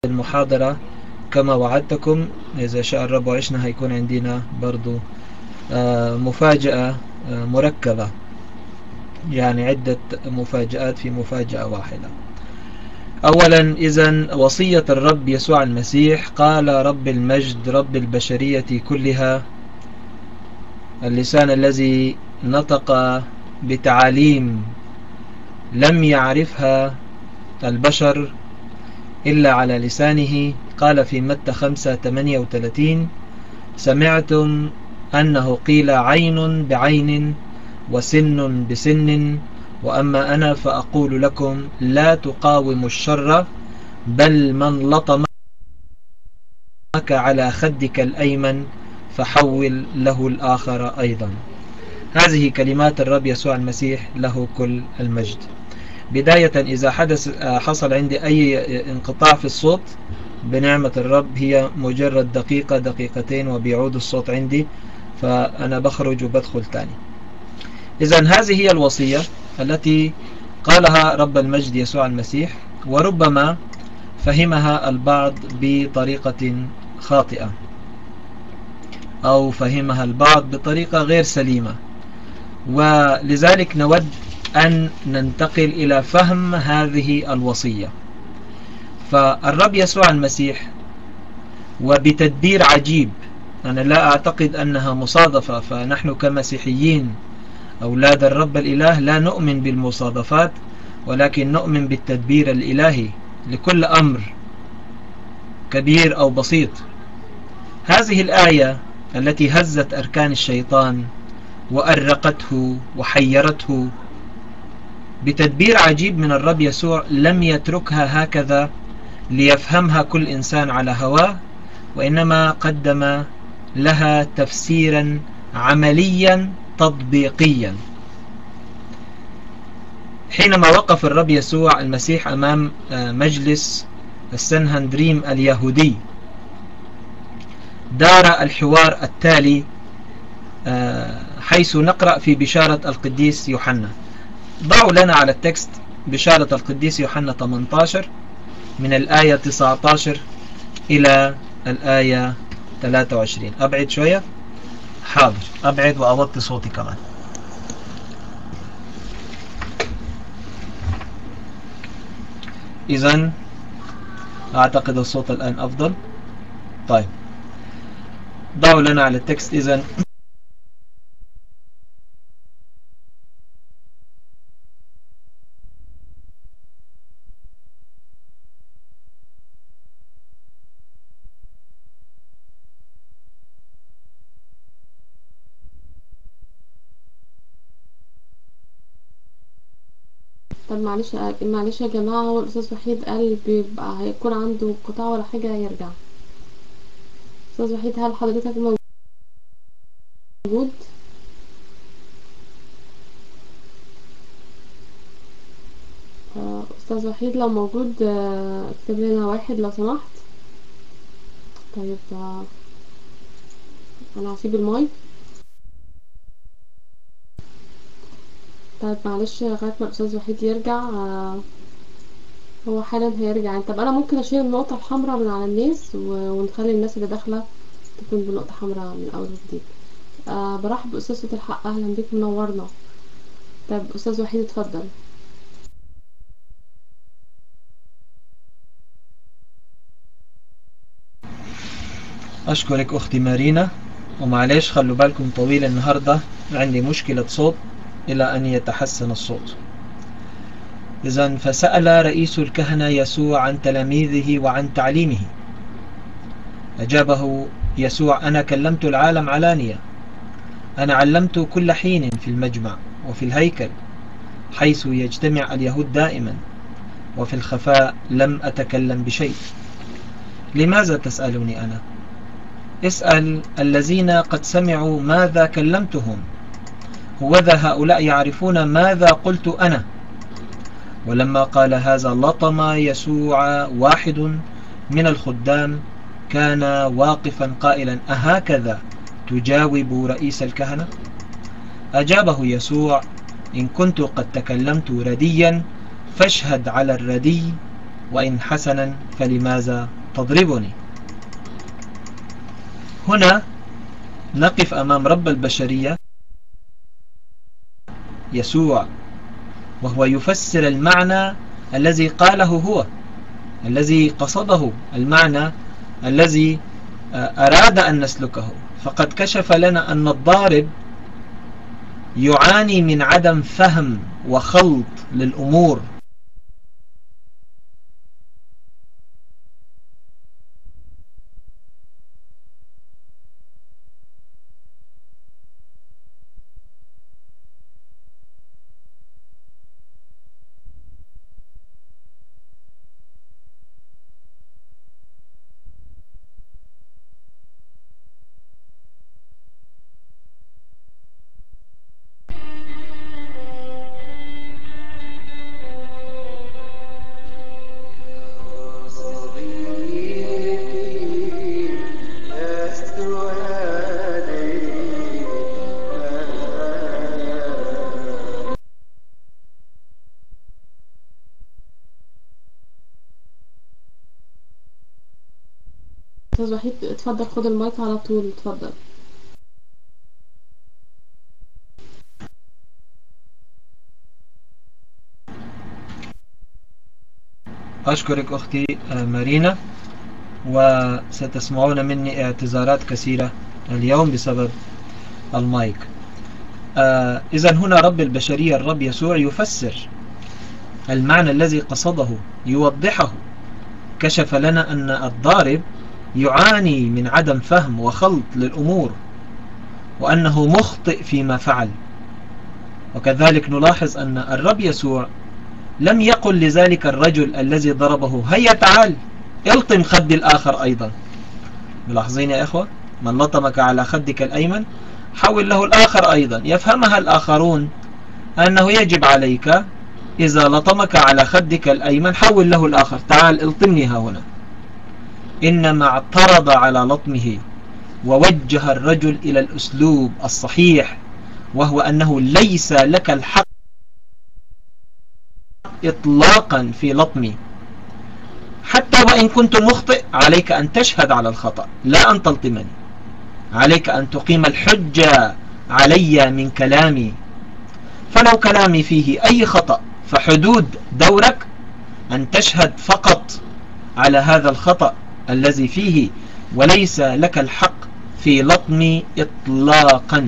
المحاضرة كما وعدتكم إذا شاء الرب وعشنا هيكون عندنا برضو مفاجأة مركبة يعني عدة مفاجآت في مفاجأة واحدة أولا إذا وصية الرب يسوع المسيح قال رب المجد رب البشرية كلها اللسان الذي نطق بتعاليم لم يعرفها البشر إلا على لسانه قال في متى 5 38 سمعتم أنه قيل عين بعين وسن بسن وأما أنا فأقول لكم لا تقاوموا الشر بل من لطمك على خدك الأيمن فحول له الآخر أيضا هذه كلمات الرب يسوع المسيح له كل المجد بداية إذا حدث حصل عندي أي انقطاع في الصوت بنعمة الرب هي مجرد دقيقة دقيقتين وبيعود الصوت عندي فأنا بخرج وبدخل تاني إذا هذه هي الوصية التي قالها رب المجد يسوع المسيح وربما فهمها البعض بطريقة خاطئة أو فهمها البعض بطريقة غير سليمة ولذلك نود أن ننتقل إلى فهم هذه الوصية فالرب يسوع المسيح وبتدبير عجيب أنا لا أعتقد أنها مصادفة فنحن كمسيحيين أولاد الرب الإله لا نؤمن بالمصادفات ولكن نؤمن بالتدبير الإلهي لكل أمر كبير أو بسيط هذه الآية التي هزت أركان الشيطان وأرقته وحيرته بتدبير عجيب من الرب يسوع لم يتركها هكذا ليفهمها كل إنسان على هواه وإنما قدم لها تفسيرا عمليا تطبيقيا حينما وقف الرب يسوع المسيح أمام مجلس السنهندريم اليهودي دار الحوار التالي حيث نقرأ في بشارة القديس يوحنا ضعوا لنا على التكست بشارة القديس يوحنا 18 من الآية 19 إلى الآية 23 أبعد شوية حاضر أبعد وأوطي صوتي كمان إذن أعتقد الصوت الآن أفضل طيب ضعوا لنا على التكست إذن طب معلش معلش يا جماعة هو الأستاذ وحيد قال بيبقى هيكون عنده انقطاع ولا حاجة يرجع أستاذ وحيد هل حضرتك موجود؟ أستاذ وحيد لو موجود اكتب لنا واحد لو سمحت طيب أنا هسيب المايك طيب معلش لغاية ما الأستاذ وحيد يرجع هو حالا هيرجع طب أنا ممكن أشيل النقطة الحمراء من على الناس ونخلي الناس اللي داخلة تكون بنقطة حمراء من أول وجديد أه برحب بأستاذ صوت الحق أهلا بيك منورنا طب أستاذ وحيد اتفضل أشكرك أختي مارينا ومعليش خلوا بالكم طويل النهاردة عندي مشكلة صوت إلى أن يتحسن الصوت إذا فسأل رئيس الكهنة يسوع عن تلاميذه وعن تعليمه أجابه يسوع أنا كلمت العالم علانية أنا علمت كل حين في المجمع وفي الهيكل حيث يجتمع اليهود دائما وفي الخفاء لم أتكلم بشيء لماذا تسألني أنا اسأل الذين قد سمعوا ماذا كلمتهم وذا هؤلاء يعرفون ماذا قلت أنا ولما قال هذا لطم يسوع واحد من الخدام كان واقفا قائلا أهكذا تجاوب رئيس الكهنة أجابه يسوع إن كنت قد تكلمت رديا فاشهد على الردي وإن حسنا فلماذا تضربني هنا نقف أمام رب البشرية يسوع وهو يفسر المعنى الذي قاله هو الذي قصده المعنى الذي آه، أراد أن نسلكه فقد كشف لنا أن الضارب يعاني من عدم فهم وخلط للأمور استاذ وحيد اتفضل خد المايك على طول اتفضل أشكرك أختي آه، مارينا وستسمعون مني اعتذارات كثيرة اليوم بسبب المايك آه، إذا هنا رب البشرية الرب يسوع يفسر المعنى الذي قصده يوضحه كشف لنا أن الضارب يعاني من عدم فهم وخلط للأمور وأنه مخطئ فيما فعل وكذلك نلاحظ أن الرب يسوع لم يقل لذلك الرجل الذي ضربه هيا تعال الطم خد الآخر أيضا ملاحظين يا إخوة من لطمك على خدك الأيمن حول له الآخر أيضا يفهمها الآخرون أنه يجب عليك إذا لطمك على خدك الأيمن حول له الآخر تعال الطمني ها هنا إنما اعترض على لطمه ووجه الرجل إلى الأسلوب الصحيح وهو أنه ليس لك الحق إطلاقا في لطمي حتى وإن كنت مخطئ عليك أن تشهد على الخطأ لا أن تلطمني عليك أن تقيم الحجة علي من كلامي فلو كلامي فيه أي خطأ فحدود دورك أن تشهد فقط على هذا الخطأ الذي فيه وليس لك الحق في لطمي إطلاقا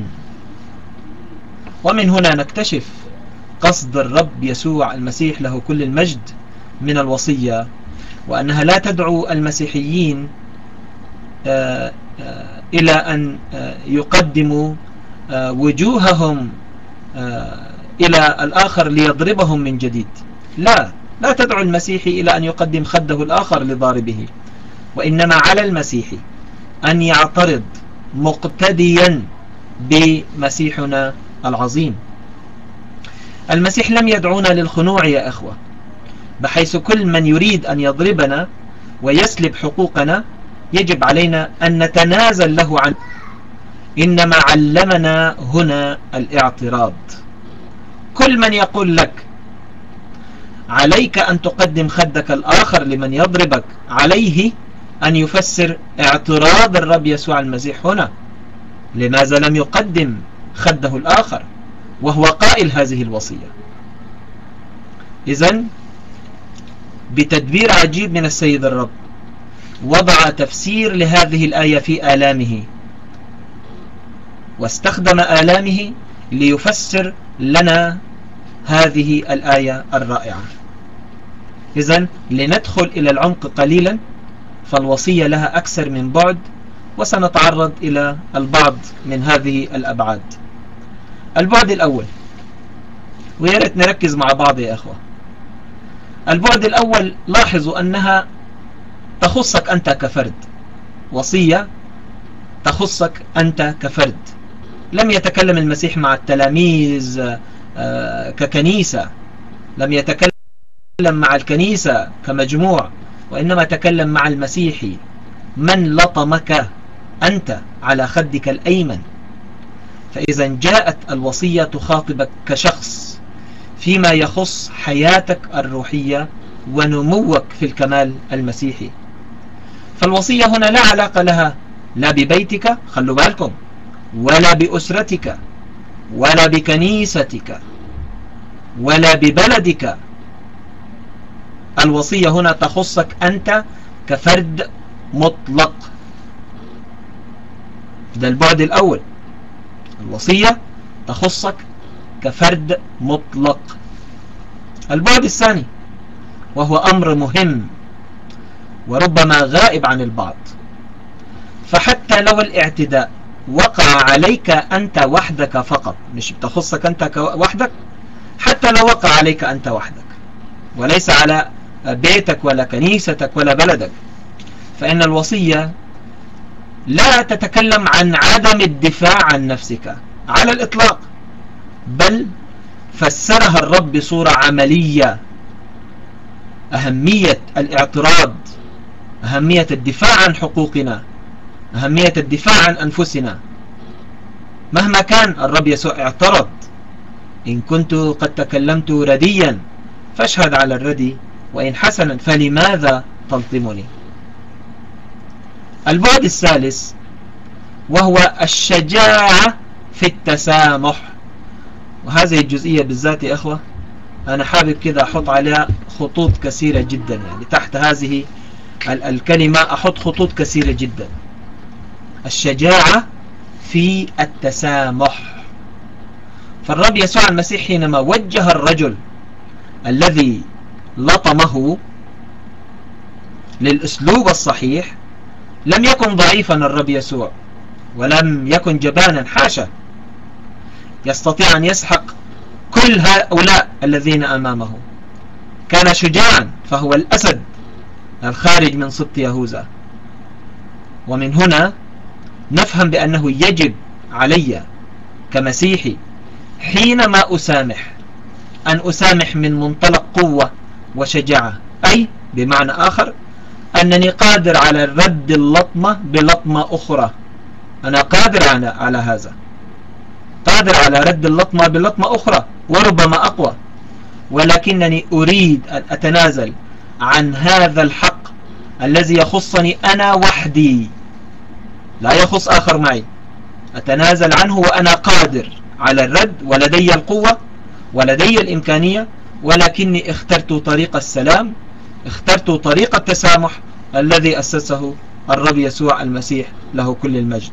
ومن هنا نكتشف قصد الرب يسوع المسيح له كل المجد من الوصية وأنها لا تدعو المسيحيين آه، آه، إلى أن آه، يقدموا وجوههم إلى الآخر ليضربهم من جديد لا لا تدعو المسيحي إلى أن يقدم خده الآخر لضاربه وإنما على المسيح أن يعترض مقتديا بمسيحنا العظيم المسيح لم يدعونا للخنوع يا أخوة بحيث كل من يريد أن يضربنا ويسلب حقوقنا يجب علينا أن نتنازل له عن إنما علمنا هنا الاعتراض كل من يقول لك عليك أن تقدم خدك الآخر لمن يضربك عليه أن يفسر اعتراض الرب يسوع المسيح هنا لماذا لم يقدم خده الآخر وهو قائل هذه الوصية إذن بتدبير عجيب من السيد الرب وضع تفسير لهذه الآية في آلامه واستخدم آلامه ليفسر لنا هذه الآية الرائعة إذن لندخل إلى العمق قليلا فالوصية لها أكثر من بعد وسنتعرض إلى البعض من هذه الأبعاد البعد الأول ويارت نركز مع بعض يا أخوة البعد الأول لاحظوا أنها تخصك أنت كفرد وصية تخصك أنت كفرد لم يتكلم المسيح مع التلاميذ آه، ككنيسة لم يتكلم مع الكنيسة كمجموع وإنما تكلم مع المسيحي من لطمك أنت على خدك الأيمن فإذا جاءت الوصية تخاطبك كشخص فيما يخص حياتك الروحية ونموك في الكمال المسيحي فالوصية هنا لا علاقة لها لا ببيتك خلوا بالكم ولا بأسرتك ولا بكنيستك ولا ببلدك الوصية هنا تخصك أنت كفرد مطلق ده البعد الأول الوصية تخصك كفرد مطلق البعد الثاني وهو أمر مهم وربما غائب عن البعض فحتى لو الاعتداء وقع عليك أنت وحدك فقط مش بتخصك أنت وحدك حتى لو وقع عليك أنت وحدك وليس على بيتك ولا كنيستك ولا بلدك فإن الوصية لا تتكلم عن عدم الدفاع عن نفسك على الإطلاق بل فسرها الرب بصورة عملية أهمية الاعتراض أهمية الدفاع عن حقوقنا أهمية الدفاع عن أنفسنا مهما كان الرب يسوع اعترض إن كنت قد تكلمت رديا فاشهد على الردي وإن حسنا فلماذا تلطمني البعد الثالث وهو الشجاعة في التسامح وهذه الجزئية بالذات يا أخوة أنا حابب كذا أحط عليها خطوط كثيرة جدا يعني تحت هذه الكلمة أحط خطوط كثيرة جدا الشجاعة في التسامح فالرب يسوع المسيح حينما وجه الرجل الذي لطمه للأسلوب الصحيح لم يكن ضعيفا الرب يسوع ولم يكن جبانا حاشا يستطيع أن يسحق كل هؤلاء الذين أمامه كان شجاعا فهو الأسد الخارج من سبط يهوذا ومن هنا نفهم بأنه يجب علي كمسيحي حينما أسامح أن أسامح من منطلق قوة وشجاعة أي بمعنى آخر أنني قادر على رد اللطمة بلطمة أخرى أنا قادر على, على هذا قادر على رد اللطمة بلطمة أخرى وربما أقوى ولكنني أريد أن أتنازل عن هذا الحق الذي يخصني أنا وحدي لا يخص آخر معي أتنازل عنه وأنا قادر على الرد ولدي القوة ولدي الإمكانية ولكني اخترت طريق السلام اخترت طريق التسامح الذي أسسه الرب يسوع المسيح له كل المجد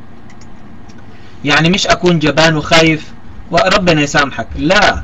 يعني مش أكون جبان وخايف وربنا يسامحك لا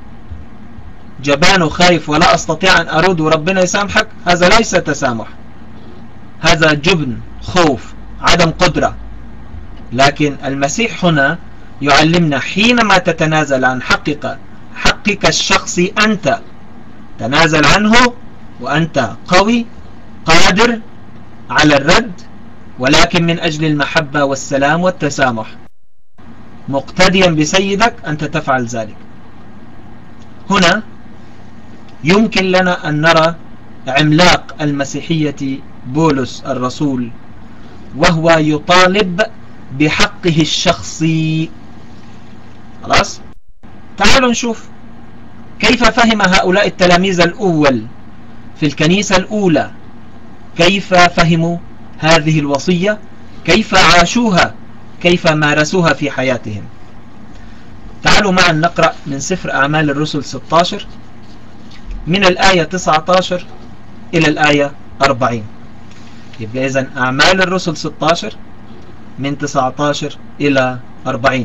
جبان وخايف ولا أستطيع أن أرد وربنا يسامحك هذا ليس تسامح هذا جبن خوف عدم قدرة لكن المسيح هنا يعلمنا حينما تتنازل عن حقك حقك الشخصي أنت تنازل عنه وأنت قوي قادر على الرد ولكن من أجل المحبة والسلام والتسامح مقتديا بسيدك أنت تفعل ذلك هنا يمكن لنا أن نرى عملاق المسيحية بولس الرسول وهو يطالب بحقه الشخصي خلاص تعالوا نشوف كيف فهم هؤلاء التلاميذ الأول في الكنيسة الأولى كيف فهموا هذه الوصية كيف عاشوها كيف مارسوها في حياتهم تعالوا معا نقرأ من سفر أعمال الرسل 16 من الآية 19 إلى الآية 40 يبقى إذن أعمال الرسل 16 من 19 إلى 40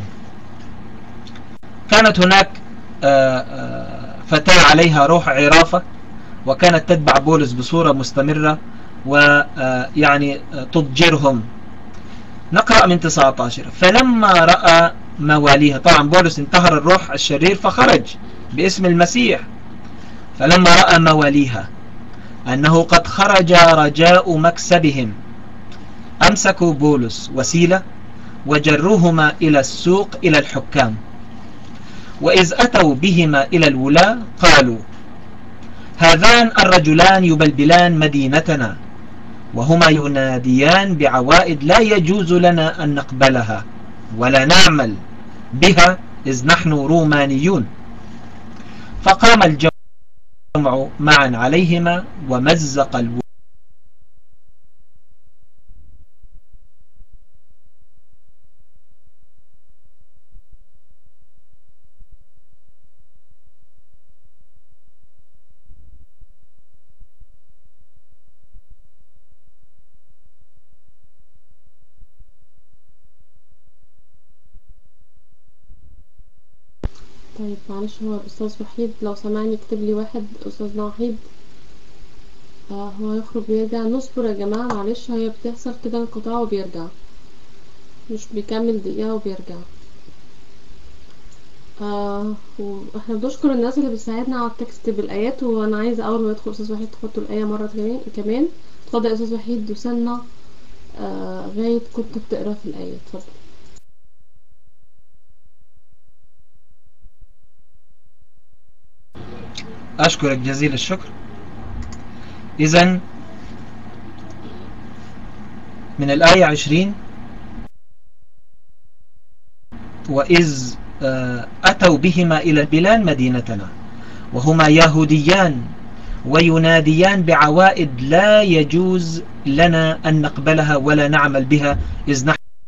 كانت هناك آه، آه، فتاة عليها روح عرافة وكانت تتبع بولس بصورة مستمرة ويعني آه، تضجرهم نقرأ من 19 فلما رأى مواليها طبعا بولس انتهر الروح الشرير فخرج باسم المسيح فلما رأى مواليها أنه قد خرج رجاء مكسبهم أمسكوا بولس وسيلة وجروهما إلى السوق إلى الحكام وإذ أتوا بهما إلى الولاة قالوا هذان الرجلان يبلبلان مدينتنا وهما يناديان بعوائد لا يجوز لنا أن نقبلها ولا نعمل بها إذ نحن رومانيون فقام الجو معا عليهما ومزق الولاة طيب معلش هو الأستاذ وحيد لو سمعني يكتب لي واحد أستاذنا وحيد آه هو يخرج ويرجع نصبر يا جماعة معلش هي بتحصل كده انقطاع وبيرجع مش بيكمل دقيقة وبيرجع آه واحنا بنشكر الناس اللي بتساعدنا على التكست بالآيات وانا عايزة أول ما يدخل أستاذ وحيد تحطوا الآية مرة كمان كمان اتفضل يا أستاذ وحيد وصلنا آه غاية كنت بتقرا في الآية اتفضل أشكرك جزيل الشكر إذا من الآية عشرين وإذ أتوا بهما إلى البلاد مدينتنا وهما يهوديان ويناديان بعوائد لا يجوز لنا أن نقبلها ولا نعمل بها إذ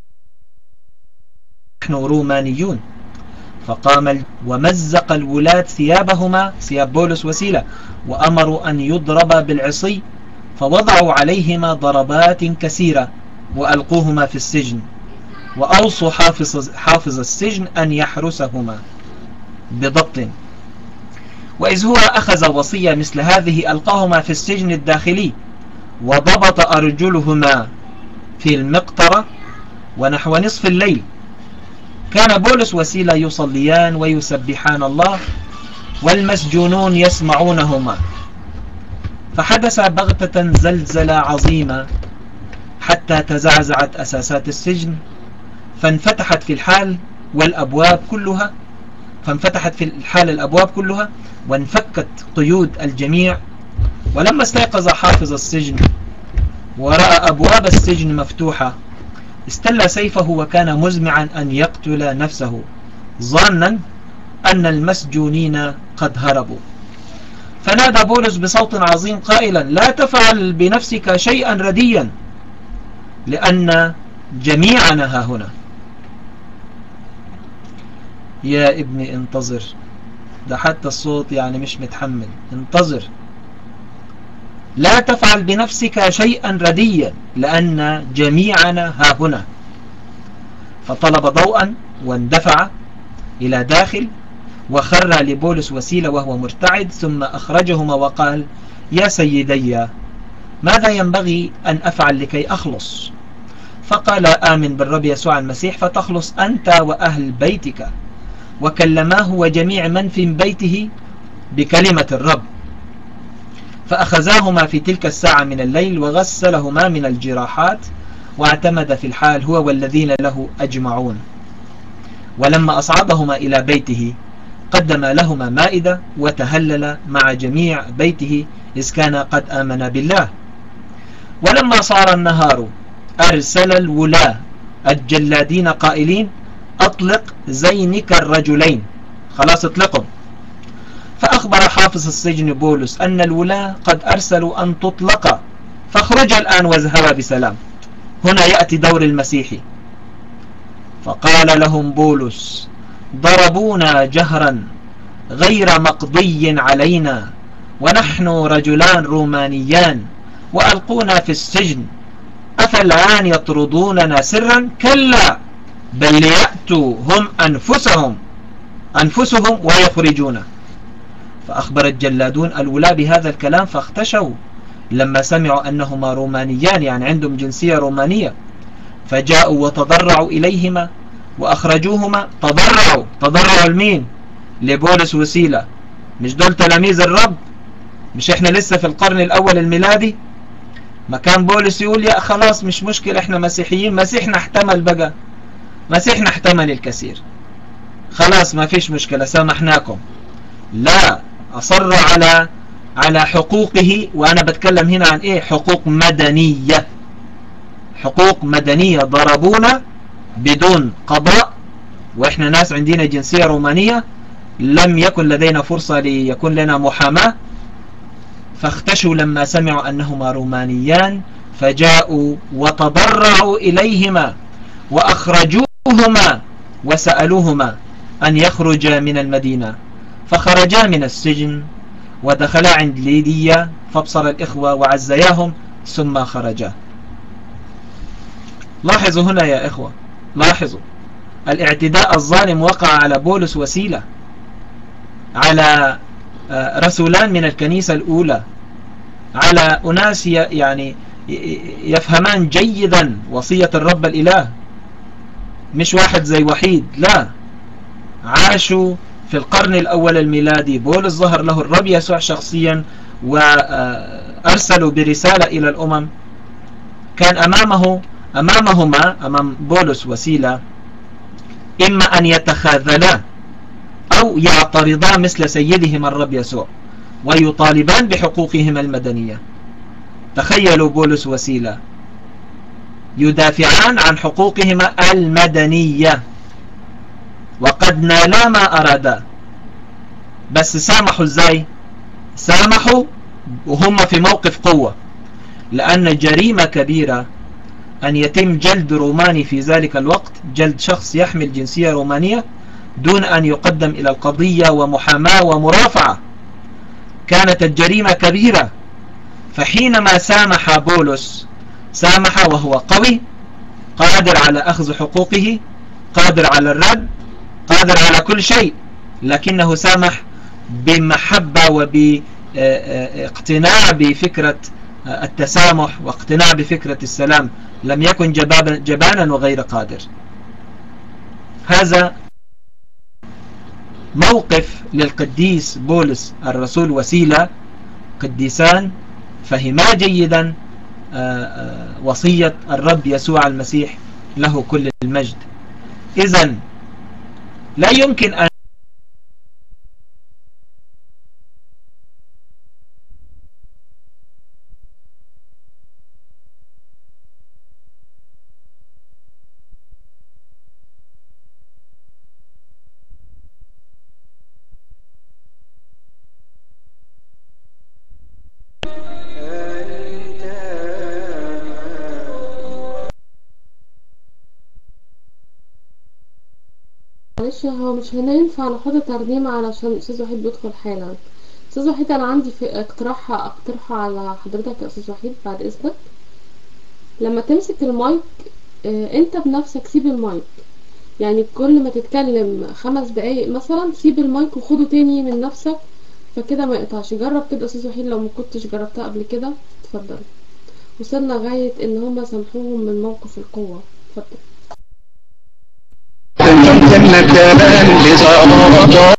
نحن رومانيون فقام ومزق الولاة ثيابهما ثياب بولس وسيلة وأمروا أن يضرب بالعصي فوضعوا عليهما ضربات كثيرة وألقوهما في السجن وأوصوا حافظ, حافظ السجن أن يحرسهما بضبط وإذ هو أخذ وصية مثل هذه ألقاهما في السجن الداخلي وضبط أرجلهما في المقطرة ونحو نصف الليل كان بولس وسيلة يصليان ويسبحان الله والمسجونون يسمعونهما فحدث بغتة زلزلة عظيمة حتى تزعزعت أساسات السجن فانفتحت في الحال والأبواب كلها فانفتحت في الحال الأبواب كلها وانفكت قيود الجميع ولما استيقظ حافظ السجن ورأى أبواب السجن مفتوحة استل سيفه وكان مزمعا أن يقتل نفسه ظانا أن المسجونين قد هربوا فنادى بولس بصوت عظيم قائلا لا تفعل بنفسك شيئا رديا لأن جميعنا ها هنا يا ابني انتظر ده حتى الصوت يعني مش متحمل انتظر لا تفعل بنفسك شيئا رديا لأن جميعنا ها هنا فطلب ضوءا واندفع إلى داخل وخر لبولس وسيلة وهو مرتعد ثم أخرجهما وقال يا سيدي ماذا ينبغي أن أفعل لكي أخلص فقال آمن بالرب يسوع المسيح فتخلص أنت وأهل بيتك وكلماه وجميع من في بيته بكلمة الرب فأخذاهما في تلك الساعة من الليل وغسلهما من الجراحات واعتمد في الحال هو والذين له أجمعون ولما أصعدهما إلى بيته قدم لهما مائدة وتهلل مع جميع بيته إذ كان قد آمن بالله ولما صار النهار أرسل الولاة الجلادين قائلين أطلق زينك الرجلين خلاص اطلقهم فأخبر حافظ السجن بولس أن الولاة قد أرسلوا أن تطلق فاخرج الآن واذهبا بسلام هنا يأتي دور المسيحي فقال لهم بولس ضربونا جهرا غير مقضي علينا ونحن رجلان رومانيان وألقونا في السجن أفالآن يطردوننا سرا كلا بل ليأتوا هم أنفسهم أنفسهم ويخرجونا فأخبر الجلادون الولاة بهذا الكلام فاختشوا لما سمعوا أنهما رومانيان يعني عندهم جنسية رومانية فجاءوا وتضرعوا إليهما وأخرجوهما تضرعوا تضرعوا لمين لبولس وسيلة مش دول تلاميذ الرب مش احنا لسه في القرن الأول الميلادي ما كان بولس يقول يا خلاص مش مشكلة احنا مسيحيين مسيحنا احتمل بقى مسيحنا احتمل الكثير خلاص ما فيش مشكلة سامحناكم لا أصر على على حقوقه وأنا بتكلم هنا عن إيه حقوق مدنية حقوق مدنية ضربونا بدون قضاء وإحنا ناس عندنا جنسية رومانية لم يكن لدينا فرصة ليكون لنا محاماة فاختشوا لما سمعوا أنهما رومانيان فجاءوا وتضرعوا إليهما وأخرجوهما وسألوهما أن يخرجا من المدينة فخرجا من السجن ودخلا عند ليديا فابصر الإخوة وعزياهم ثم خرجا لاحظوا هنا يا إخوة لاحظوا الاعتداء الظالم وقع على بولس وسيلة على آه، رسولان من الكنيسة الأولى على أناس يعني يفهمان جيدا وصية الرب الإله مش واحد زي وحيد لا عاشوا في القرن الأول الميلادي بولس ظهر له الرب يسوع شخصيا وأرسلوا برسالة إلى الأمم كان أمامه أمامهما أمام بولس وسيلة إما أن يتخاذلا أو يعترضا مثل سيدهما الرب يسوع ويطالبان بحقوقهما المدنية تخيلوا بولس وسيلة يدافعان عن حقوقهما المدنية وقد نالا ما أرادا بس سامحوا ازاي سامحوا وهم في موقف قوة لأن جريمة كبيرة أن يتم جلد روماني في ذلك الوقت جلد شخص يحمل جنسية رومانية دون أن يقدم إلى القضية ومحاماة ومرافعة كانت الجريمة كبيرة فحينما سامح بولس سامح وهو قوي قادر على أخذ حقوقه قادر على الرد قادر على كل شيء لكنه سامح بمحبة وباقتناع بفكرة التسامح واقتناع بفكرة السلام لم يكن جبانا وغير قادر هذا موقف للقديس بولس الرسول وسيلة قديسان فهما جيدا آه، آه، وصية الرب يسوع المسيح له كل المجد إذا لا يمكن أن معلش هو مش هينفع نحط ترنيمة علشان أستاذ وحيد بيدخل حالا أستاذ وحيد أنا عندي في اقتراح اقترحه على حضرتك يا أستاذ وحيد بعد إذنك لما تمسك المايك اه أنت بنفسك سيب المايك يعني كل ما تتكلم خمس دقايق مثلا سيب المايك وخده تاني من نفسك فكده ما يقطعش جرب كده أستاذ وحيد لو ما كنتش جربتها قبل كده اتفضل وصلنا لغاية إن هما سامحوهم من موقف القوة اتفضل جنتان لزرابا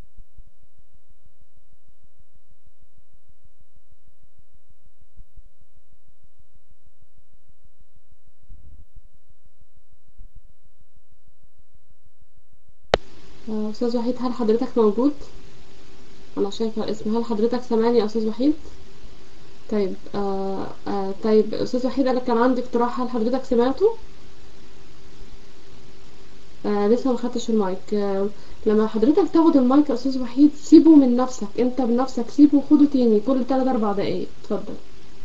استاذ وحيد هل حضرتك موجود انا شايفه الاسم هل حضرتك سامعني يا استاذ وحيد طيب آه آه طيب استاذ وحيد انا كان عندي اقتراح هل حضرتك سمعته آه لسه ما خدتش المايك آه لما حضرتك تاخد المايك يا استاذ وحيد سيبه من نفسك انت بنفسك سيبه وخده تاني كل 3 4 دقايق اتفضل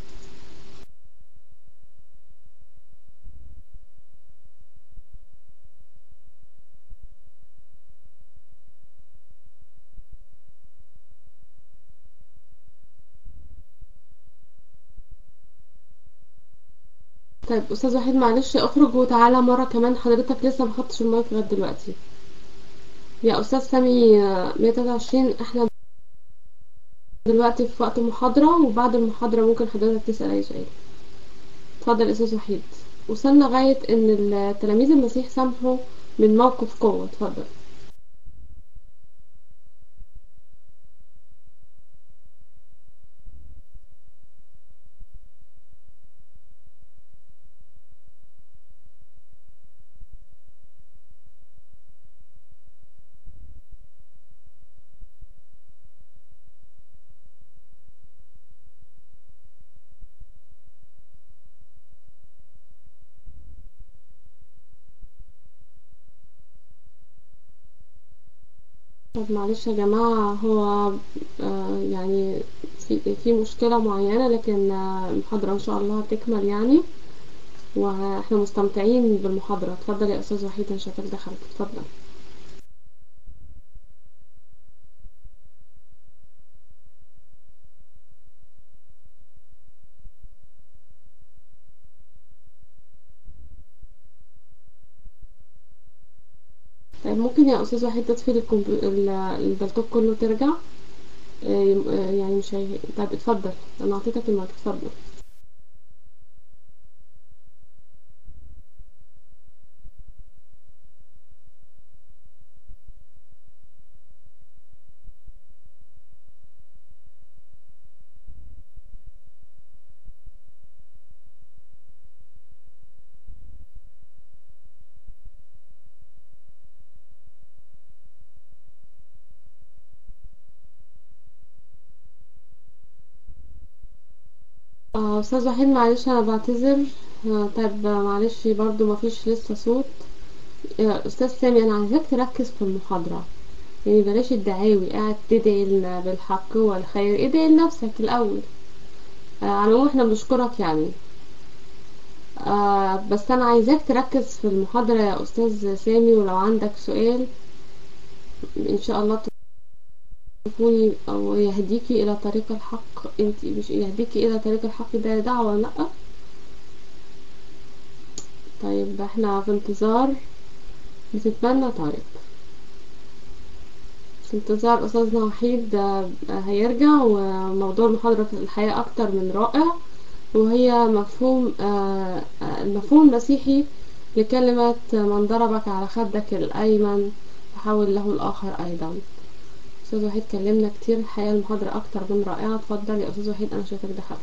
طيب استاذ وحيد معلش اخرج وتعالى مرة كمان حضرتك لسه ما خدتش المايك لغاية دلوقتي يا استاذ سامي 123 احنا دلوقتي في وقت محاضرة وبعد المحاضرة ممكن حضرتك تسأل اي سؤال اتفضل استاذ وحيد وصلنا لغاية ان تلاميذ المسيح سامحوا من موقف قوة اتفضل طب معلش يا جماعة هو آه يعني في في مشكلة معينة لكن آه المحاضرة إن شاء الله هتكمل يعني واحنا مستمتعين بالمحاضرة اتفضل يا أستاذ وحيد أنا شايفاك دخلت اتفضل طيب ممكن يا أستاذ وحيد تطفي الكمبيو... ال- اللابتوب كله ترجع آه، آه، يعني مش هي... طيب اتفضل أنا أعطيتك المايك اتفضل آه، أستاذ وحيد معلش أنا بعتذر آه، طيب آه، معلش برضو مفيش لسه صوت آه، أستاذ سامي أنا عايزاك تركز في المحاضرة يعني بلاش الدعاوي قاعد تدعي لنا بالحق والخير ادعي لنفسك الأول آه، على العموم احنا بنشكرك يعني آه بس أنا عايزاك تركز في المحاضرة يا أستاذ سامي ولو عندك سؤال إن شاء الله تكوني أو يهديكي إلى طريق الحق انت مش يهديكي إلى طريق الحق ده دعوة لأ طيب احنا في انتظار بتتمنى طارق في انتظار أستاذنا وحيد آه، هيرجع وموضوع المحاضرة في الحياة أكتر من رائع وهي مفهوم آه، آه، المفهوم المسيحي لكلمة من ضربك على خدك الأيمن فحول له الآخر أيضا أستاذ وحيد كلمنا كتير الحقيقة المحاضرة أكتر من رائعة اتفضل يا أستاذ وحيد أنا شايفك دخلت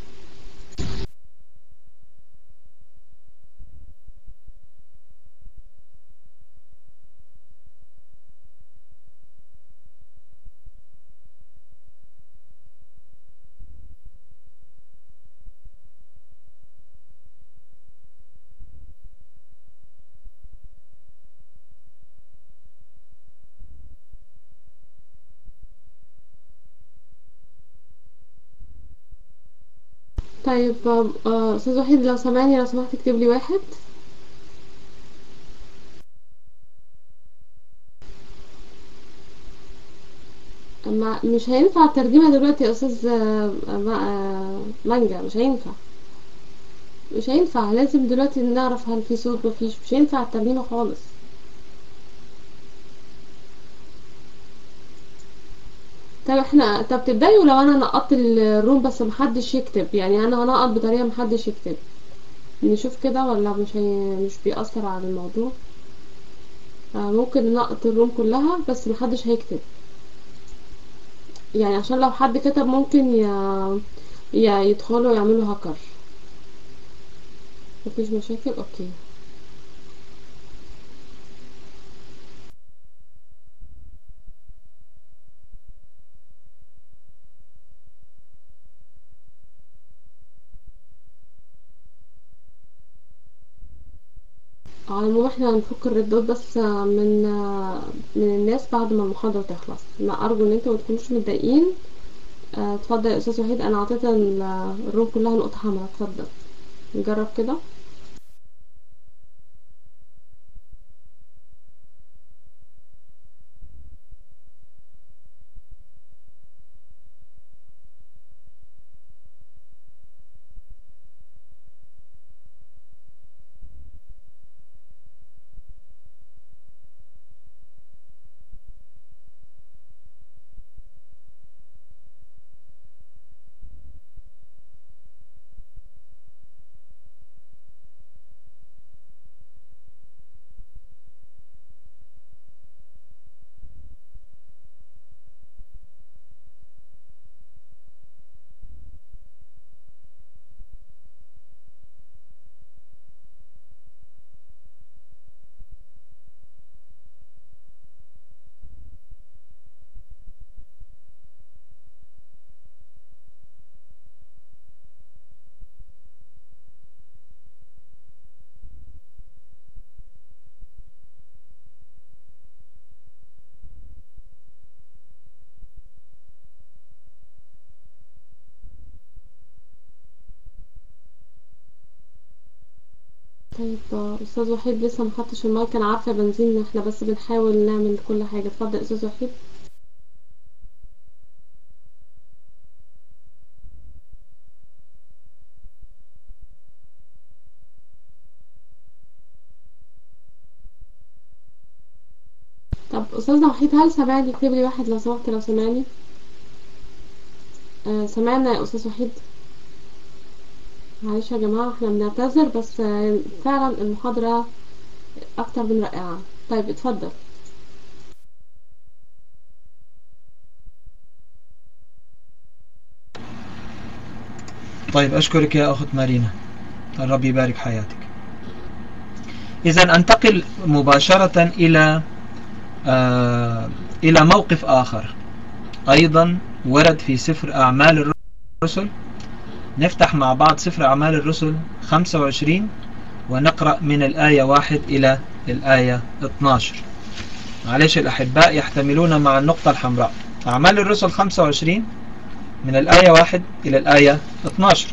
طيب آه، آه، أستاذ وحيد لو سمعني لو سمحت اكتب لي واحد ما مش هينفع الترجمة دلوقتي يا أستاذ آه، آه، ما- آه، مانجا مش هينفع مش هينفع لازم دلوقتي نعرف هل في صوت مفيش مش هينفع الترجمة خالص طب احنا طب تبدأي ولو انا نقطت الروم بس محدش يكتب يعني انا هنقط بطريقة محدش يكتب نشوف كده ولا مش هي... مش بيأثر على الموضوع آه ممكن نقط الروم كلها بس محدش هيكتب يعني عشان لو حد كتب ممكن ي... ي... يدخلوا يعملوا هاكر مفيش مشاكل اوكي على العموم احنا هنفك الردود بس من من الناس بعد ما المحاضرة تخلص ما ارجو ان انتوا متكونوش متضايقين اه، اتفضل يا استاذ وحيد انا اعطيت ال- الروم كلها نقطة حمراء اتفضل نجرب كده طيب آه، استاذ وحيد لسه ما خدتش المايك انا عارفه بنزين احنا بس بنحاول نعمل كل حاجه اتفضل استاذ وحيد طب استاذ وحيد هل سمعني اكتب لي واحد لو سمحت لو سمعني آه سمعنا يا استاذ وحيد معلش يا جماعه احنا بنعتذر بس آه فعلا المحاضره اكتر من رائعه طيب اتفضل طيب أشكرك يا أخت مارينا الرب يبارك حياتك إذا أنتقل مباشرة إلى آه إلى موقف آخر أيضا ورد في سفر أعمال الرسل نفتح مع بعض سفر أعمال الرسل 25 ونقرأ من الآية 1 إلى الآية 12 معلش الأحباء يحتملون مع النقطة الحمراء أعمال الرسل 25 من الآية 1 إلى الآية 12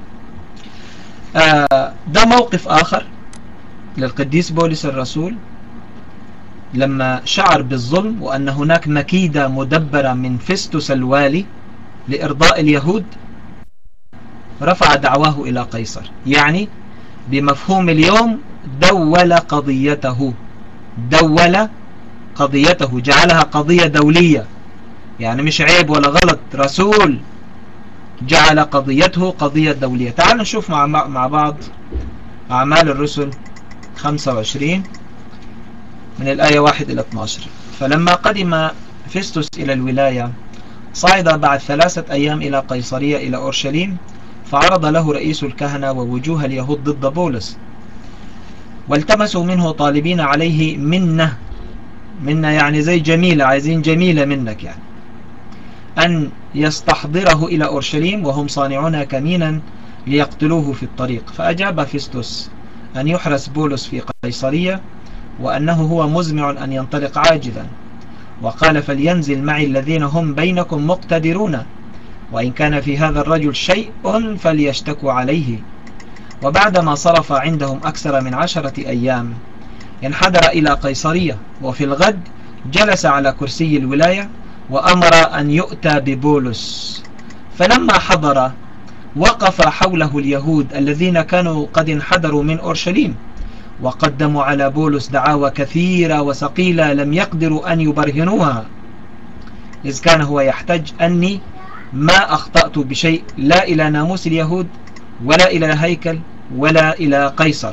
آه ده موقف آخر للقديس بولس الرسول لما شعر بالظلم وأن هناك مكيدة مدبرة من فستس الوالي لإرضاء اليهود رفع دعواه إلى قيصر يعني بمفهوم اليوم دول قضيته دول قضيته جعلها قضية دولية يعني مش عيب ولا غلط رسول جعل قضيته قضية دولية تعالوا نشوف مع, مع بعض أعمال الرسل 25 من الآية 1 إلى 12 فلما قدم فيستوس إلى الولاية صعد بعد ثلاثة أيام إلى قيصرية إلى أورشليم فعرض له رئيس الكهنة ووجوه اليهود ضد بولس والتمسوا منه طالبين عليه منة منة يعني زي جميلة عايزين جميلة منك يعني أن يستحضره إلى أورشليم وهم صانعون كمينا ليقتلوه في الطريق فأجاب فيستوس أن يحرس بولس في قيصرية وأنه هو مزمع أن ينطلق عاجلا وقال فلينزل معي الذين هم بينكم مقتدرون وإن كان في هذا الرجل شيء فليشتكوا عليه وبعدما صرف عندهم أكثر من عشرة أيام انحدر إلى قيصرية وفي الغد جلس على كرسي الولاية وأمر أن يؤتى ببولس فلما حضر وقف حوله اليهود الذين كانوا قد انحدروا من أورشليم وقدموا على بولس دعاوى كثيرة وثقيلة لم يقدروا أن يبرهنوها إذ كان هو يحتج أني ما أخطأت بشيء لا إلى ناموس اليهود ولا إلى هيكل ولا إلى قيصر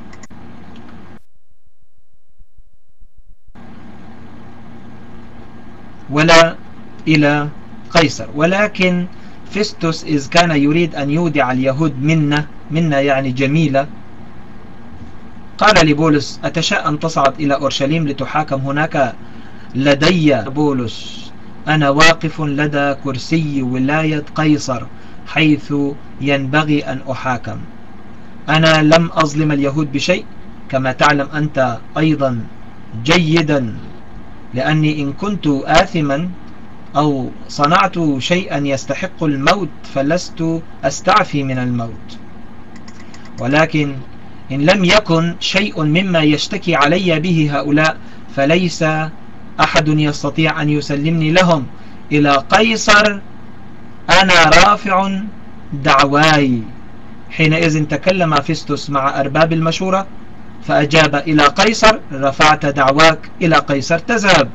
ولا إلى قيصر ولكن فيستوس إذ كان يريد أن يودع اليهود منا منا يعني جميلة قال لبولس أتشاء أن تصعد إلى أورشليم لتحاكم هناك لدي بولس أنا واقف لدى كرسي ولاية قيصر حيث ينبغي أن أحاكم أنا لم أظلم اليهود بشيء كما تعلم أنت أيضا جيدا لأني إن كنت آثما أو صنعت شيئا يستحق الموت فلست أستعفي من الموت ولكن إن لم يكن شيء مما يشتكي علي به هؤلاء فليس أحد يستطيع أن يسلمني لهم إلى قيصر أنا رافع دعواي حينئذ تكلم فيستوس مع أرباب المشورة فأجاب إلى قيصر رفعت دعواك إلى قيصر تذهب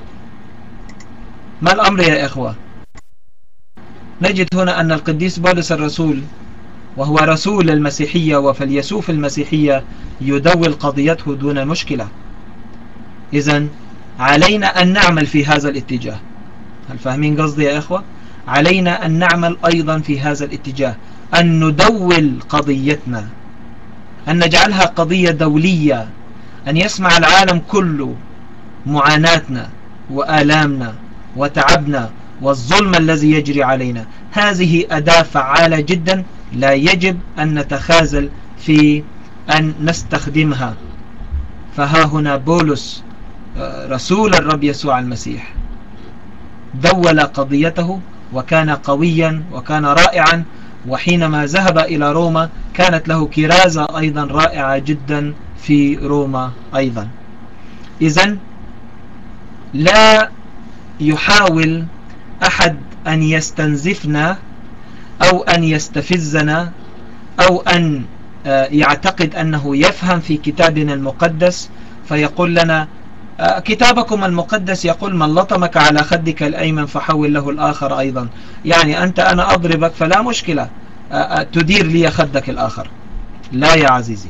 ما الأمر يا إخوة نجد هنا أن القديس بولس الرسول وهو رسول المسيحية وفليسوف المسيحية يدول قضيته دون مشكلة إذا علينا أن نعمل في هذا الاتجاه هل فاهمين قصدي يا إخوة علينا أن نعمل أيضا في هذا الاتجاه أن ندول قضيتنا أن نجعلها قضية دولية أن يسمع العالم كله معاناتنا وآلامنا وتعبنا والظلم الذي يجري علينا هذه أداة فعالة جدا لا يجب أن نتخاذل في أن نستخدمها فها هنا بولس رسول الرب يسوع المسيح دول قضيته وكان قويا وكان رائعا وحينما ذهب إلى روما كانت له كرازة أيضا رائعة جدا في روما أيضا إذا لا يحاول أحد أن يستنزفنا أو أن يستفزنا أو أن آه، يعتقد أنه يفهم في كتابنا المقدس فيقول لنا آه، كتابكم المقدس يقول من لطمك على خدك الأيمن فحول له الآخر أيضا يعني أنت أنا أضربك فلا مشكلة آه، تدير لي خدك الآخر لا يا عزيزي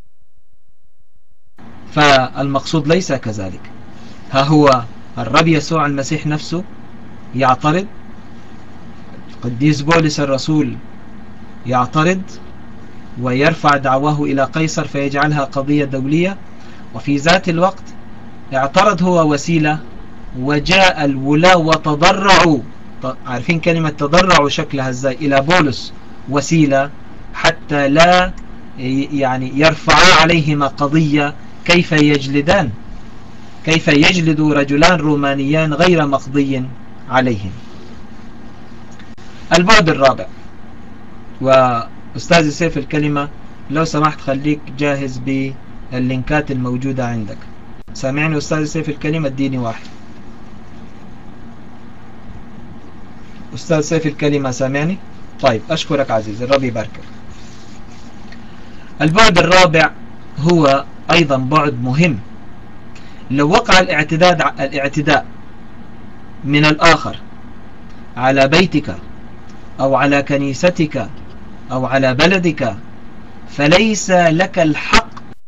فالمقصود ليس كذلك ها هو الرب يسوع المسيح نفسه يعترض قديس بولس الرسول يعترض ويرفع دعواه إلى قيصر فيجعلها قضية دولية وفي ذات الوقت اعترض هو وسيلة وجاء الولاة وتضرعوا عارفين كلمة تضرعوا شكلها ازاي إلى بولس وسيلة حتى لا يعني يرفعا عليهما قضية كيف يجلدان كيف يجلد رجلان رومانيان غير مقضي عليهم البعد الرابع وأستاذ سيف الكلمة لو سمحت خليك جاهز باللينكات الموجودة عندك سامعني أستاذ سيف الكلمة اديني واحد أستاذ سيف الكلمة سامعني طيب أشكرك عزيزي الرب يباركك البعد الرابع هو أيضا بعد مهم لو وقع الاعتداء الاعتداء من الآخر على بيتك أو على كنيستك أو على بلدك فليس لك الحق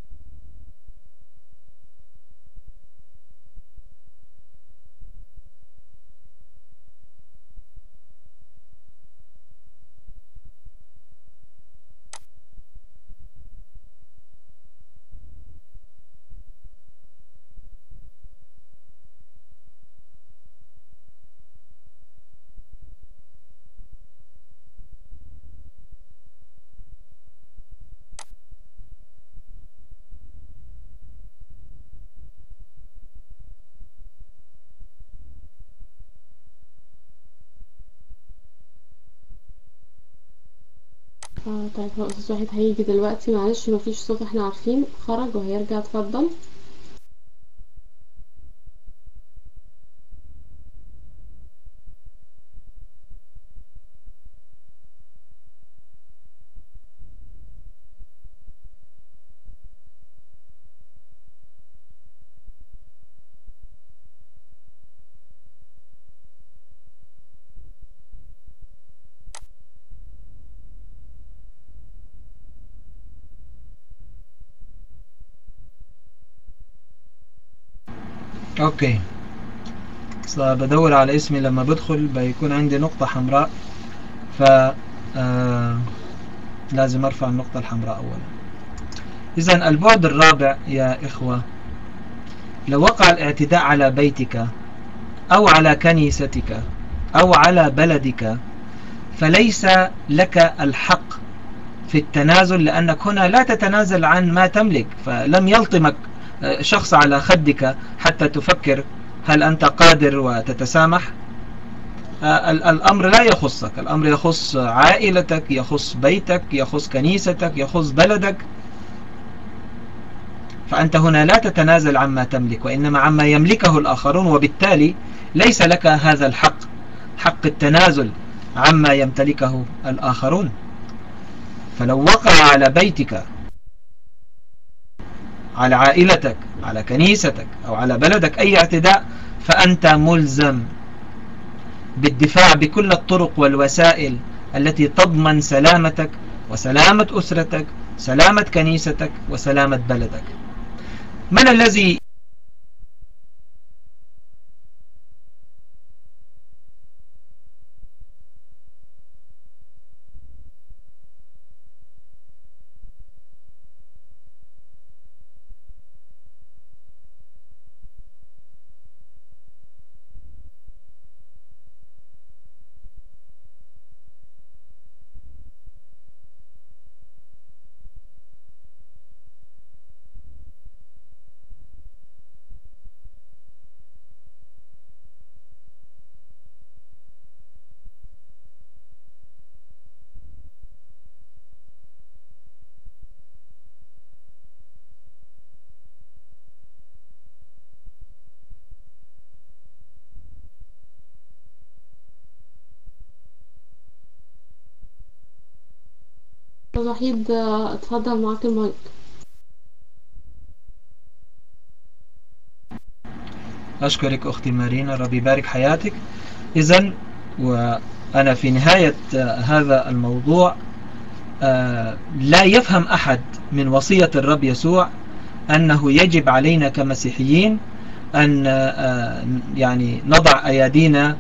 اه طيب هو استاذ واحد هيجي دلوقتي معلش مفيش صوت احنا عارفين خرج وهيرجع اتفضل اوكي بدور على اسمي لما بدخل بيكون عندي نقطة حمراء ف آه لازم ارفع النقطة الحمراء اولا اذا البعد الرابع يا اخوة لو وقع الاعتداء على بيتك او على كنيستك او على بلدك فليس لك الحق في التنازل لأنك هنا لا تتنازل عن ما تملك فلم يلطمك شخص على خدك حتى تفكر هل أنت قادر وتتسامح آه، الأمر لا يخصك الأمر يخص عائلتك يخص بيتك يخص كنيستك يخص بلدك فأنت هنا لا تتنازل عما تملك وإنما عما يملكه الآخرون وبالتالي ليس لك هذا الحق حق التنازل عما يمتلكه الآخرون فلو وقع على بيتك على عائلتك على كنيستك أو على بلدك أي اعتداء فأنت ملزم بالدفاع بكل الطرق والوسائل التي تضمن سلامتك وسلامة أسرتك سلامة كنيستك وسلامة بلدك من الذي أستاذ وحيد آه، اتفضل معاك المايك أشكرك أختي مارينا ربي يبارك حياتك إذا وأنا في نهاية آه، هذا الموضوع آه، لا يفهم أحد من وصية الرب يسوع أنه يجب علينا كمسيحيين أن آه، يعني نضع أيادينا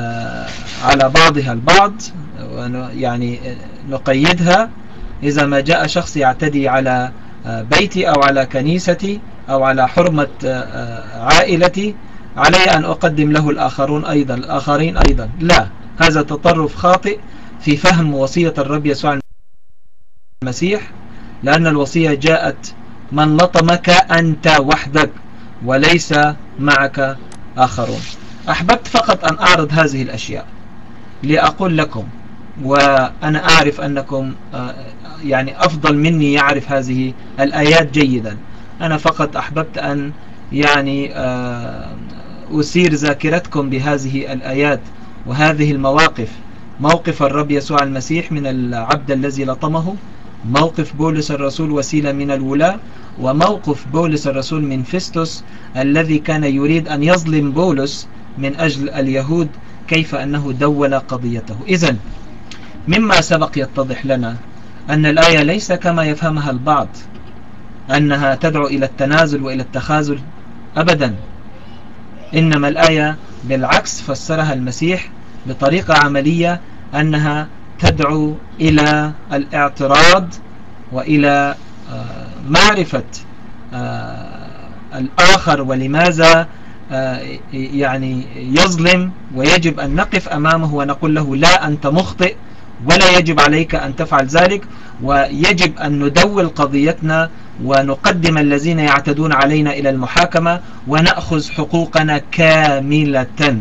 على بعضها البعض يعني نقيدها إذا ما جاء شخص يعتدي على بيتي أو على كنيستي أو على حرمة عائلتي علي أن أقدم له الآخرون أيضا الآخرين أيضا لا هذا تطرف خاطئ في فهم وصية الرب يسوع المسيح لأن الوصية جاءت من لطمك أنت وحدك وليس معك آخرون أحببت فقط أن أعرض هذه الأشياء لأقول لكم وأنا أعرف أنكم آه، يعني أفضل مني يعرف هذه الآيات جيدا أنا فقط أحببت أن يعني آه، أسير ذاكرتكم بهذه الآيات وهذه المواقف موقف الرب يسوع المسيح من العبد الذي لطمه موقف بولس الرسول وسيلة من الولاء وموقف بولس الرسول من فيستوس الذي كان يريد أن يظلم بولس من أجل اليهود كيف أنه دول قضيته إذا مما سبق يتضح لنا أن الآية ليس كما يفهمها البعض أنها تدعو إلى التنازل وإلى التخاذل أبدا إنما الآية بالعكس فسرها المسيح بطريقة عملية أنها تدعو إلى الاعتراض وإلى آه، معرفة آه، الآخر ولماذا آه، يعني يظلم ويجب أن نقف أمامه ونقول له لا أنت مخطئ ولا يجب عليك أن تفعل ذلك ويجب أن ندول قضيتنا ونقدم الذين يعتدون علينا إلى المحاكمة ونأخذ حقوقنا كاملة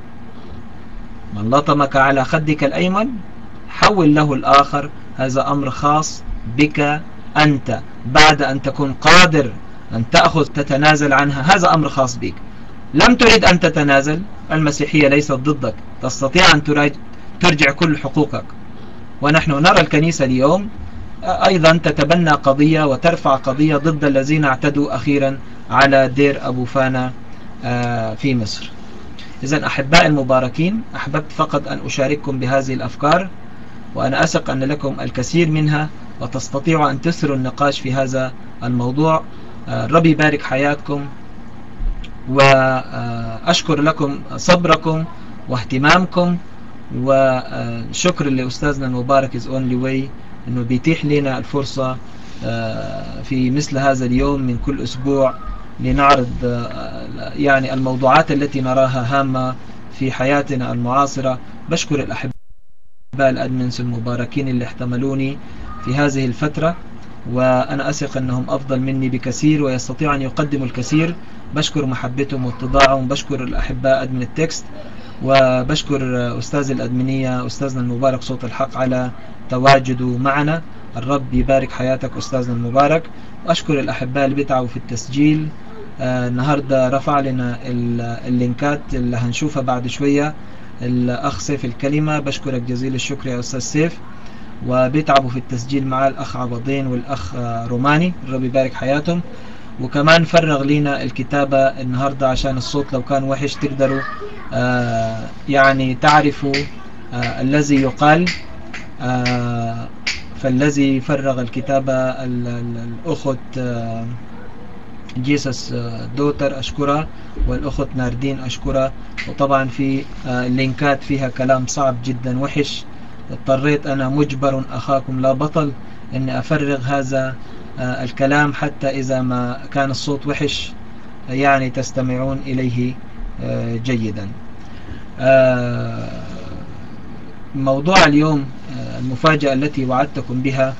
من لطمك على خدك الأيمن حول له الآخر هذا أمر خاص بك أنت بعد أن تكون قادر أن تأخذ تتنازل عنها هذا أمر خاص بك لم تريد أن تتنازل المسيحية ليست ضدك تستطيع أن ترجع كل حقوقك ونحن نرى الكنيسة اليوم أيضا تتبنى قضية وترفع قضية ضد الذين اعتدوا أخيرا على دير أبو فانا آه، في مصر إذا أحباء المباركين أحببت فقط أن أشارككم بهذه الأفكار وأنا أثق أن لكم الكثير منها وتستطيعوا أن تسروا النقاش في هذا الموضوع آه، ربي يبارك حياتكم وأشكر لكم صبركم واهتمامكم وشكر لأستاذنا المبارك is only way أنه بيتيح لنا الفرصة آه، في مثل هذا اليوم من كل أسبوع لنعرض آه، يعني الموضوعات التي نراها هامة في حياتنا المعاصرة بشكر الأحباء الأدمنس المباركين اللي احتملوني في هذه الفترة وأنا أثق أنهم أفضل مني بكثير ويستطيع أن يقدموا الكثير بشكر محبتهم واتضاعهم بشكر الأحباء أدمن التكست وبشكر أستاذ الأدمنية أستاذنا المبارك صوت الحق على تواجده معنا الرب يبارك حياتك أستاذنا المبارك وأشكر الأحباء اللي بيتعبوا في التسجيل آه النهاردة رفع لنا اللينكات اللي هنشوفها بعد شوية الأخ سيف الكلمة بشكرك جزيل الشكر يا أستاذ سيف وبيتعبوا في التسجيل مع الأخ عبضين والأخ روماني الرب يبارك حياتهم وكمان فرغ لنا الكتابة النهاردة عشان الصوت لو كان وحش تقدروا آه يعني تعرفوا آه الذي يقال آه فالذي فرغ الكتابة الأخت آه جيسس آه، دوتر أشكرها والأخت ناردين أشكرها وطبعا في آه، لينكات فيها كلام صعب جدا وحش اضطريت أنا مجبر أخاكم لا بطل أني أفرغ هذا آه، الكلام حتى إذا ما كان الصوت وحش يعني تستمعون إليه آه، جيدا آه، موضوع اليوم المفاجأة التي وعدتكم بها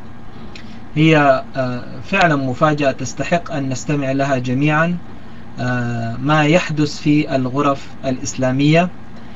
هي فعلا مفاجأة تستحق أن نستمع لها جميعا ما يحدث في الغرف الإسلامية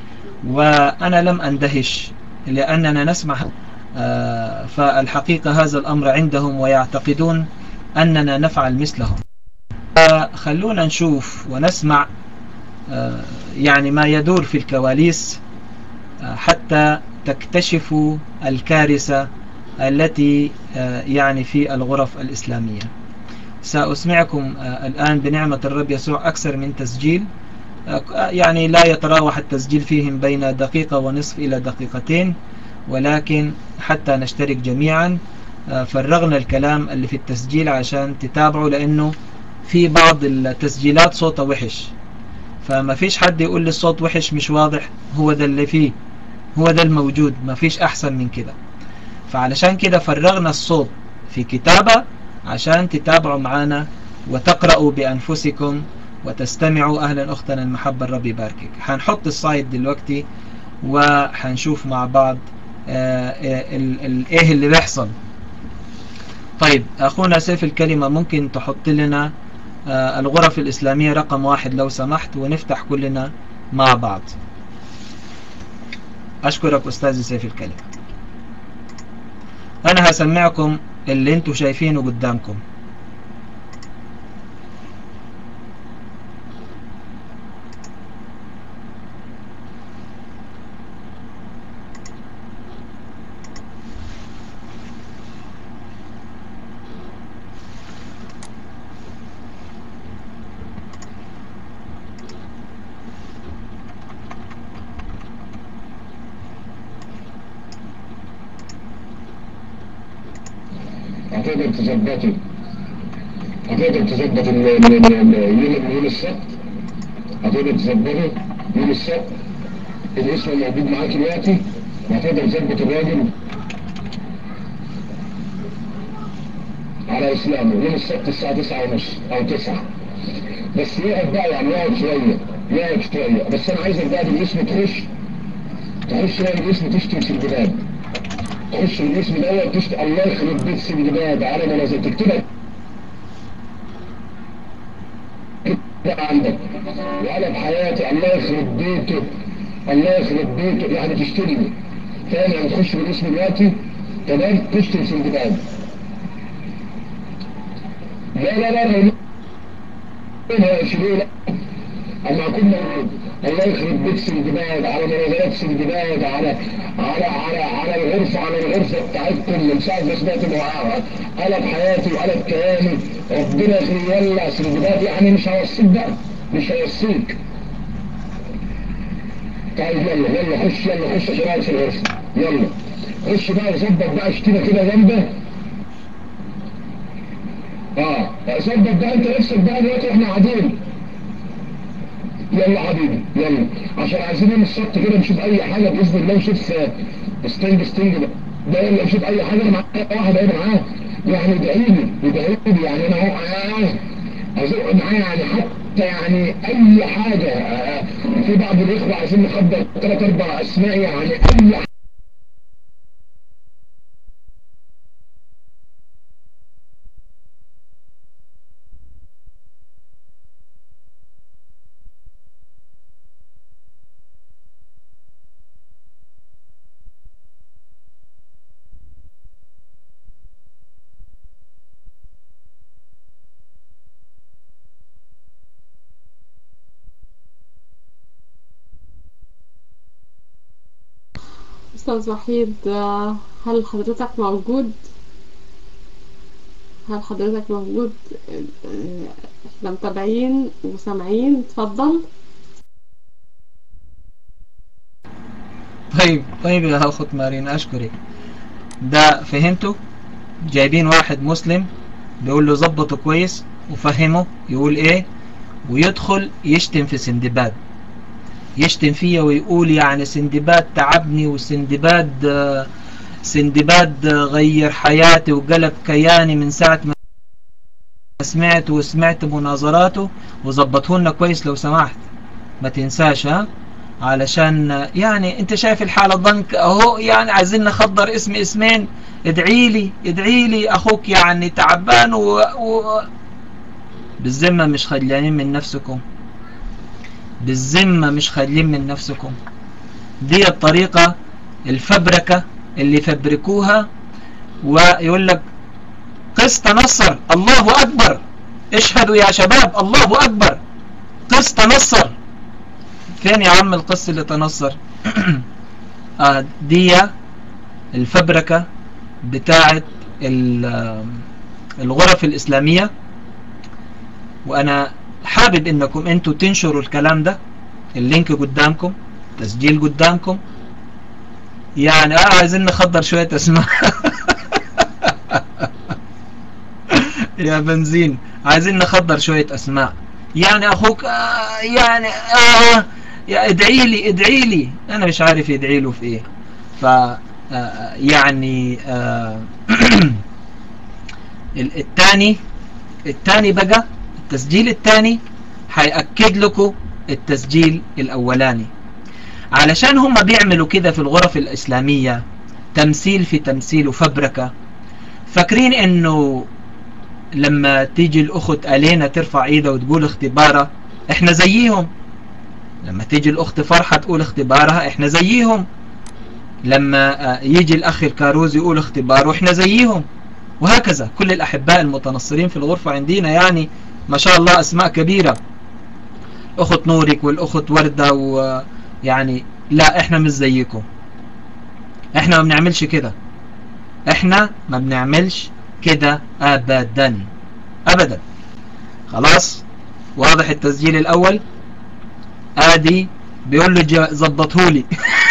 وأنا لم أندهش لأننا نسمع آه، فالحقيقة هذا الأمر عندهم ويعتقدون أننا نفعل مثلهم خلونا نشوف ونسمع آه، يعني ما يدور في الكواليس آه، حتى تكتشفوا الكارثة التي يعني في الغرف الإسلامية سأسمعكم الآن بنعمة الرب يسوع أكثر من تسجيل يعني لا يتراوح التسجيل فيهم بين دقيقة ونصف إلى دقيقتين ولكن حتى نشترك جميعا فرغنا الكلام اللي في التسجيل عشان تتابعوا لأنه في بعض التسجيلات صوتها وحش فما فيش حد يقول لي الصوت وحش مش واضح هو ده اللي فيه هو ده الموجود ما فيش أحسن من كده فعلشان كده فرغنا الصوت في كتابة عشان تتابعوا معنا وتقرأوا بأنفسكم وتستمعوا أهلا أختنا المحبة الرب يباركك حنحط السايد دلوقتي وحنشوف مع بعض ايه اللي بيحصل طيب أخونا سيف الكلمة ممكن تحط لنا الغرف الإسلامية رقم واحد لو سمحت ونفتح كلنا مع بعض أشكرك أستاذ سيف الكلمة أنا هسمعكم اللي انتوا شايفينه قدامكم هتقدر تظبطه هتقدر تظبط يوم السبت هتقدر تظبطه يوم السبت الاسم موجود معاك دلوقتي وهتقدر تظبط الراجل على اسلامه يوم السبت الساعة تسعة ونص او تسعة بس يقعد بقى يعني يقعد شوية يقعد شوية بس انا عايزك بقى بالاسم تخش تخش بقى بالاسم تشتم في البلاد تخش الاسم الاول تشتم الله يخرب بيت سندباد على ما لازم تكتبها كده عندك وعلى بحياتي الله يخرب بيته الله يخرب بيته يعني تشتري تاني يعني تخش بالاسم دلوقتي تمام تشتم سندباد لا لا لا لا لا شبيه لا اما اكون موجود الله يخرب بيت سندباد على مناظرات سندباد على على على على الغرفة على الغرفة بتاعتكم من ساعة ما سمعت معاها قلب حياتي وقلب كياني ربنا يولع سندباد يعني مش هيوصيك بقى مش هيوصيك طيب يلا يلا خش يلا خش عشان اقعد في الغرفة يلا خش بقى ظبط بقى اشتري كده جنبه اه ظبط بقى انت نفسك بقى دلوقتي احنا قاعدين يلا حبيبي يلا عشان عايزين يوم السبت كده نشوف اي حاجه باذن الله نشوف ستينج ستينج ده ده يلا نشوف اي حاجه انا معايا واحد هيبقى معاه يعني ادعي لي ادعي لي يعني انا اهو ازق معايا يعني حتى يعني اي حاجه في بعض الاخوه عايزين نخبر ثلاث اربع اسماء يعني اي حاجة أستاذ وحيد هل حضرتك موجود؟ هل حضرتك موجود؟ احنا متابعين وسامعين اتفضل طيب طيب يا أخت مارين أشكرك ده فهمتوا جايبين واحد مسلم بيقول له ظبطه كويس وفهمه يقول ايه ويدخل يشتم في سندباد يشتم فيا ويقول يعني سندباد تعبني وسندباد سندباد غير حياتي وقلب كياني من ساعة ما سمعت وسمعت مناظراته وظبطه لنا كويس لو سمحت ما تنساش ها علشان يعني انت شايف الحالة ضنك اهو يعني عايزين نخضر اسم اسمين ادعي لي ادعي لي اخوك يعني تعبان و... و... بالذمة مش خليانين من نفسكم بالذمة مش خالين من نفسكم دي الطريقة الفبركة اللي فبركوها ويقول لك قس تنصر الله أكبر اشهدوا يا شباب الله أكبر قس تنصر فين يا عم القس اللي تنصر آه دي الفبركة بتاعة ال- الغرف الإسلامية وأنا حابب إنكم أنتوا تنشروا الكلام ده اللينك قدامكم تسجيل قدامكم يعني آه عايزين نخضر شوية أسماء يا بنزين عايزين نخضر شوية أسماء يعني أخوك آه يعني آه يا ادعي لي ادعي لي أنا مش عارف يدعي له في إيه ف آه يعني آه ال- التاني التاني بقى التسجيل التاني هيأكد لكم التسجيل الأولاني علشان هم بيعملوا كده في الغرف الإسلامية تمثيل في تمثيل وفبركة فاكرين انه لما تيجي الأخت ألينا ترفع ايدها وتقول اختبارة احنا زيهم لما تيجي الأخت فرحة تقول اختبارها احنا زيهم لما آه، يجي الأخ الكاروز يقول اختباره احنا زيهم وهكذا كل الأحباء المتنصرين في الغرفة عندنا يعني ما شاء الله أسماء كبيرة أخت نورك والأخت وردة ويعني لا احنا مش زيكم احنا ما بنعملش كده احنا ما بنعملش كده ابدا ابدا خلاص واضح التسجيل الاول ادي بيقول له جا- ظبطهولي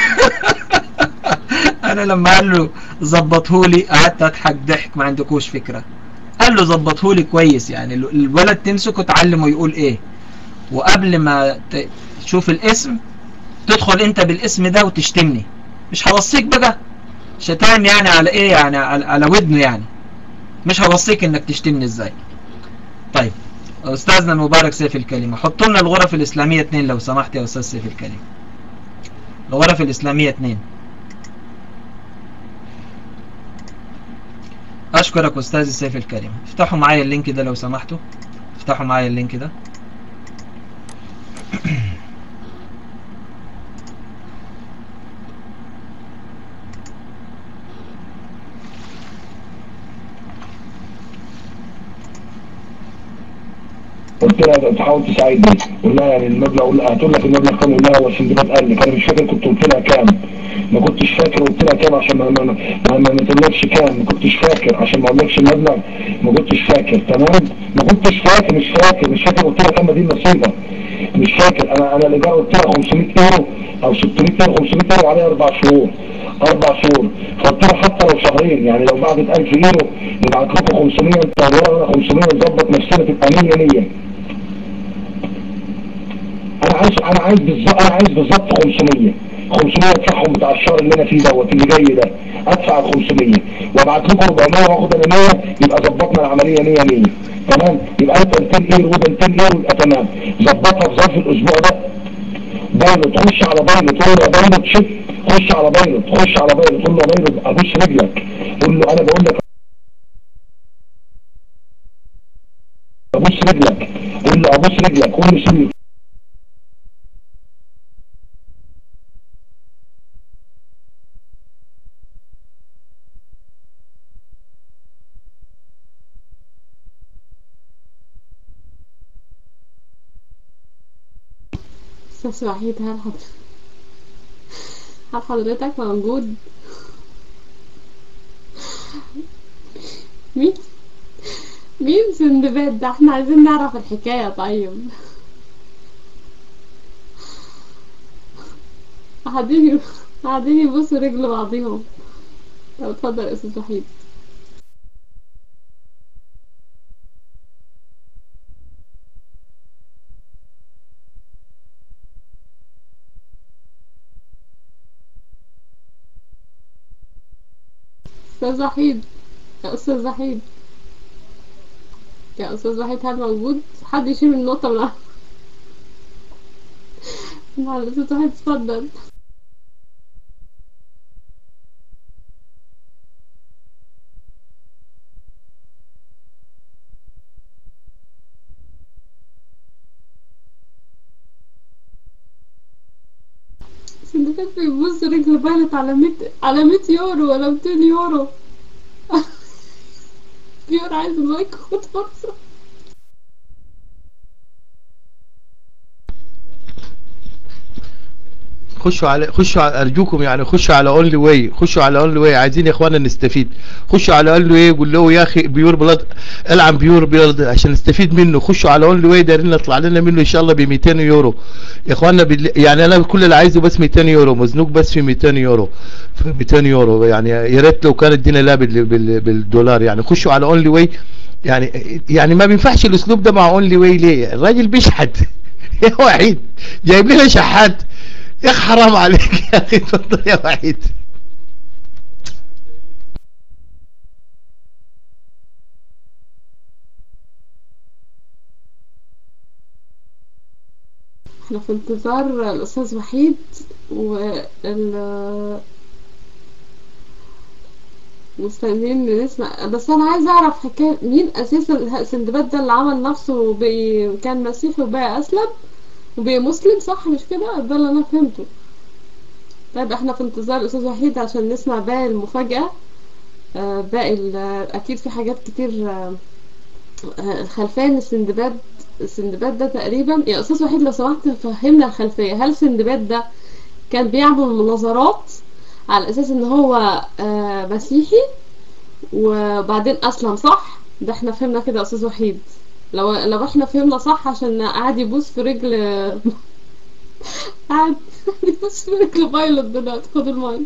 انا لما قال له ظبطهولي قعدت اضحك ضحك ما عندكوش فكره قال له ظبطهولي كويس يعني ال- الولد تمسكه تعلمه يقول ايه وقبل ما ت- تشوف الاسم تدخل انت بالاسم ده وتشتمني مش هوصيك بقى شتام يعني على ايه يعني على, على ودنه يعني مش هوصيك انك تشتمني ازاي طيب استاذنا المبارك سيف الكلمة حطوا لنا الغرف الاسلامية اتنين لو سمحت يا استاذ سيف الكلمة الغرف الاسلامية اتنين اشكرك استاذ سيف الكلمة افتحوا معايا اللينك ده لو سمحتوا افتحوا معايا اللينك ده قلت لها تحاول تساعدني قول لها يعني المبلغ قول لها هتقول لك المبلغ كام قول لها هو السندباد قال لك انا مش فاكر كنت قلت لها كام ما كنتش فاكر قلت لها كام عشان ما ما ما, ما, ما تقولكش كام ما كنتش فاكر عشان ما اقولكش المبلغ ما كنتش فاكر تمام ما كنتش فاكر مش فاكر مش فاكر قلت لها كام دي النصيبه مش فاكر انا انا الايجار قلت لها 500 يورو او 600 يورو 500 يورو عليها اربع شهور اربع شهور فقلت لها حتى لو شهرين يعني لو بعد 1000 يورو نبعت لكم 500 انت 500 نظبط نفسنا تبقى 100 100 انا عايز انا عايز بالظبط انا عايز بالظبط 500 500 ادفعهم بتاع الشهر اللي انا فيه دوت اللي جاي ده ادفع ال 500 وابعت لكم 400 واخد انا 100 يبقى ظبطنا العمليه 100 100 تمام يبقى انت 200 ايرو وده 200 ايرو يبقى تمام ظبطها في ظرف الاسبوع ده بايلوت خش على بايلوت قول له يا بايلوت شوف خش على بايلوت خش على بايلوت قول له يا بايلوت ابوس رجلك قول له انا بقول لك ابوس رجلك قول له ابوس رجلك قول له سيبني استاذ وحيد هل حضرتك هل حضرتك موجود مين مين سندباد ده احنا عايزين نعرف الحكاية طيب قاعدين قاعدين يبصوا رجل بعضيهم طب اتفضل يا استاذ وحيد استاذ وحيد يا استاذ وحيد يا استاذ وحيد هل موجود حد يشيل النقطة من على- من على الاستاذ وحيد اتفضل سندباد بيبص رجل بالت على 100 على 100 يورو ولا 200 يورو يورو عايز المايك خد فرصة خشوا على خشوا على ارجوكم يعني خشوا على اونلي واي خشوا على اونلي واي عايزين يا اخوانا نستفيد خشوا على اونلي واي قول له يا اخي بيور بلاد العب بيور بلاد عشان نستفيد منه خشوا على اونلي واي دايرين نطلع لنا منه ان شاء الله ب 200 يورو يا اخوانا بال... يعني انا كل اللي عايزه بس 200 يورو مزنوق بس في 200 يورو في 200 يورو يعني يا ريت لو كانت الدنيا لا بال... بال... بالدولار يعني خشوا على اونلي واي يعني يعني ما بينفعش الاسلوب ده مع اونلي واي ليه الراجل بيشحت يا وحيد جايب لنا شحات يا اخي حرام عليك يا اخي اتفضل يا وحيد احنا في انتظار الأستاذ وحيد وال مستنيين نسمع بس انا عايزه اعرف حكايه مين اساسا سندباد ده اللي عمل نفسه وبقي كان مسيحي وبقى اسلم وبقي مسلم صح مش كده ده اللي انا فهمته طيب احنا في انتظار الاستاذ وحيد عشان نسمع باقي المفاجاه آه باقي ال- اكيد في حاجات كتير آه آه، الخلفيه ان سندباد سندباد ده تقريبا يا استاذ وحيد لو سمحت فهمنا الخلفيه هل سندباد ده كان بيعمل مناظرات على اساس ان هو آه، مسيحي وبعدين اسلم صح ده احنا فهمنا كده يا استاذ وحيد لو لو احنا فهمنا صح عشان قاعد يبوس في رجل قاعد يبوس في رجل بايلوت دلوقتي خد المايك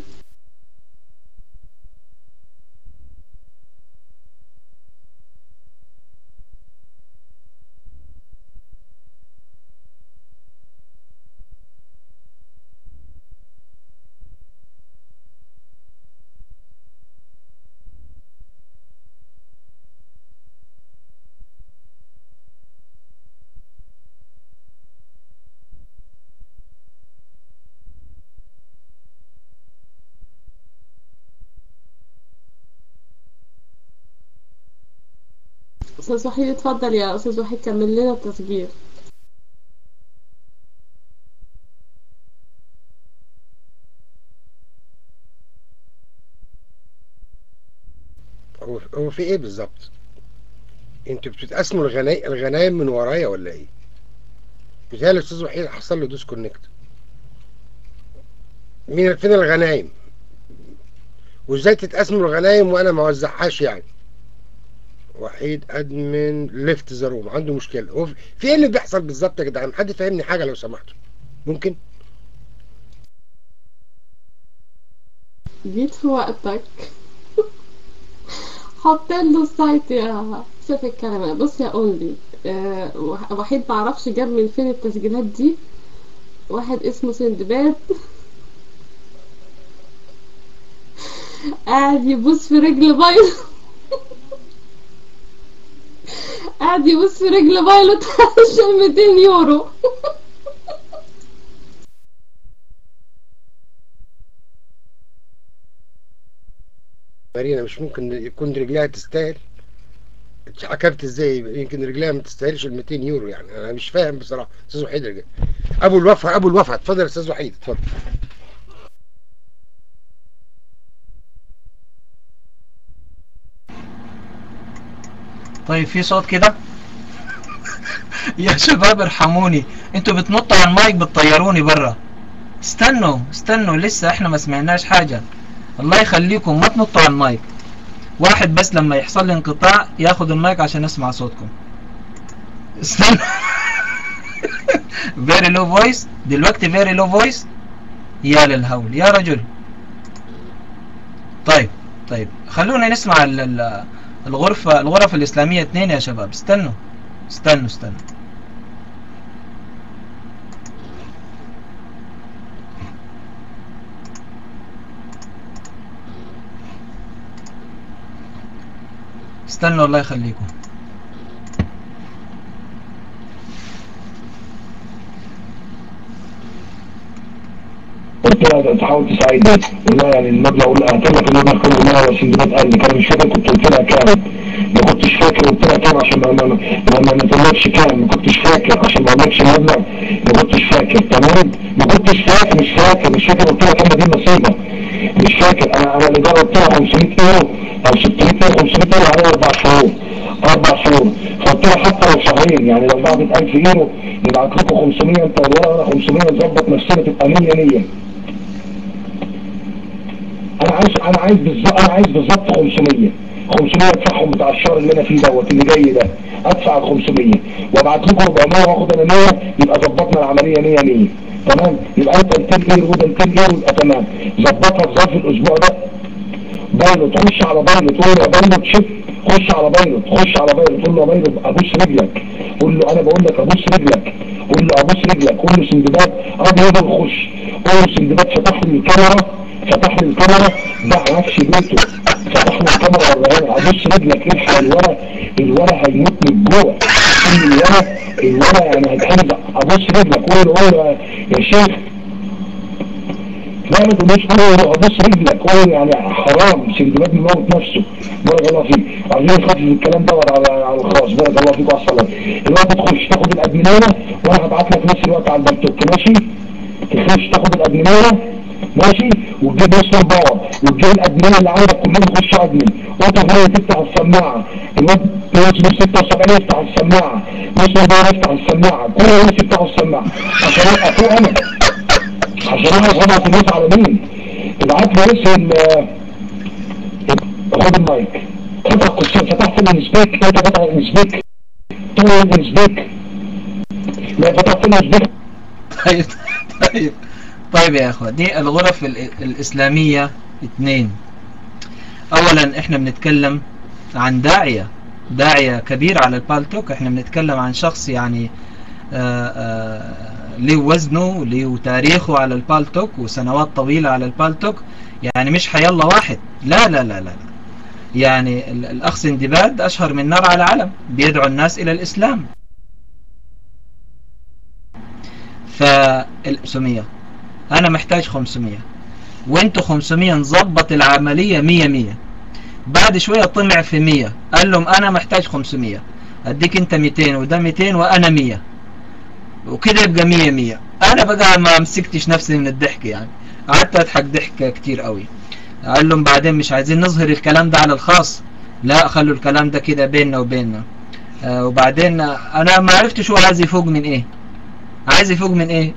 استاذ وحيد اتفضل يا استاذ وحيد كمل لنا التسجيل هو هو في ايه بالظبط انتوا بتتقسموا الغناي الغنايم من ورايا ولا ايه بيتهيألي الاستاذ وحيد حصل له دوس كونكت مين فين الغنايم وازاي تتقسموا الغنايم وانا ما اوزعهاش يعني وحيد ادمن ليفت ذا روم عنده مشكله هو في في ايه اللي بيحصل بالظبط يا جدعان حد فاهمني حاجه لو سمحتوا ممكن جيت في وقتك حط له السايت يا شوف الكلام بص يا اونلي آه وح- وحيد معرفش جاب من فين التسجيلات دي واحد اسمه سندباد قاعد يبوس في رجل بايلوت قاعد يبوس في رجل بايلوت عشان 200 يورو مارينا مش ممكن يكون رجلها تستاهل حكمت ازاي يمكن رجلها ما تستاهلش ال 200 يورو يعني انا مش فاهم بصراحه استاذ وحيد رجع ابو الوفا ابو الوفا اتفضل يا استاذ وحيد اتفضل طيب في صوت كده يا شباب ارحموني انتوا بتنطوا على المايك بتطيروني برا استنوا استنوا لسه احنا ما سمعناش حاجة الله يخليكم ما تنطوا على المايك واحد بس لما يحصل لي انقطاع ياخد المايك عشان اسمع صوتكم استنى very low voice دلوقتي very low voice يا للهول يا رجل طيب طيب خلونا نسمع ال- ال- الغرفة الغرف الإسلامية اتنين يا شباب استنوا استنوا استنوا استنوا الله يخليكم قلت لها تحاول تساعدني والله يعني المبلغ اللي قلت لك المبلغ كله ما هو سندباد قال لي كان مش فاكر كنت قلت لها كام ما كنتش فاكر قلت لها كام عشان ما ما ما ما نتكلمش كام ما كنتش فاكر عشان ما اقولكش المبلغ ما كنتش فاكر تمام ما كنتش فاكر مش فاكر مش فاكر قلت لها كام دي نصيبه مش فاكر انا انا اللي قلت لها 500 يورو او 600 يورو 500 يورو على اربع شهور اربع شهور فقلت لها حتى لو شهرين يعني لو بعد 1000 يورو نبعت لكم 500 انت ولا 500 نظبط نفسنا تبقى 100 100 عايز انا عايز بالظبط انا عايز بالظبط 500 500 ادفعهم بتاع الشهر اللي انا فيه دوت اللي جاي ده ادفع ال 500 وابعت لكم 400 واخد انا 100 يبقى ظبطنا العمليه 100 100 تمام يبقى انت 200 ايرو وده 200 ايرو يبقى تمام ظبطها في ظرف الاسبوع ده بايلوت خش على بايلوت قول له يا بايلوت شيف خش على بايلوت خش على بايلوت قول له يا بايلوت ابوس رجلك قول له انا بقول لك ابوس رجلك قول له ابوس رجلك قول له سندباد ابو يقدر يخش قول له سندباد فتح لي الكاميرا فتح لي الكاميرا ده نفس بيته فتح لي الكاميرا ورانا ابوس رجلك الحق الورا الورا هيموت من الجوع قول له الورا الورا يعني هيتحرق ابوس رجلك قول له قول له يا شيخ لا ما تقولوش هو ابص رجلك هو يعني حرام سندباد بيموت نفسه بارك الله فيك عايزين نخفف الكلام دوت على على الخاص بارك الله فيك وعلى الصلاه الوقت تخش تاخد الادمنانه وانا هبعت لك في نفس الوقت على البلتوك ماشي تخش تاخد الادمنانه ماشي وتجيب وصل باور وتجيب الادمنانه اللي عندك كلهم يخشوا ادمن وانت غير تفتح السماعه الواد وصل 76 يفتح السماعه وصل باور يفتح السماعه كل الناس يفتحوا السماعه عشان ابقى انا عشان انا طبعا في الناس على مين ابعت لي اسم خد المايك فتح قصة فتحت الانسبيك لا فتح الانسبيك طول الانسبيك لا فتحت الانسبيك طيب طيب طيب يا اخوة دي الغرف ال- الاسلامية اثنين اولا احنا بنتكلم عن داعية داعية كبير على البالتوك احنا بنتكلم عن شخص يعني آآ آآ له وزنه له تاريخه على البالتوك وسنوات طويلة على البالتوك يعني مش حيالله واحد لا لا لا لا, لا. يعني ال- الأخ سندباد أشهر من نار على علم بيدعو الناس إلى الإسلام فالسمية أنا محتاج 500 وانتوا 500 نظبط العملية 100 100 بعد شوية طمع في 100 قال لهم أنا محتاج 500 أديك أنت 200 وده 200 وأنا 100 وكده يبقى 100 100 أنا بقى ما مسكتش نفسي من الضحك يعني قعدت أضحك ضحك كتير قوي قال لهم بعدين مش عايزين نظهر الكلام ده على الخاص لا خلوا الكلام ده كده بيننا وبيننا آه وبعدين انا ما عرفتش هو عايز يفوق من ايه عايز يفوق من ايه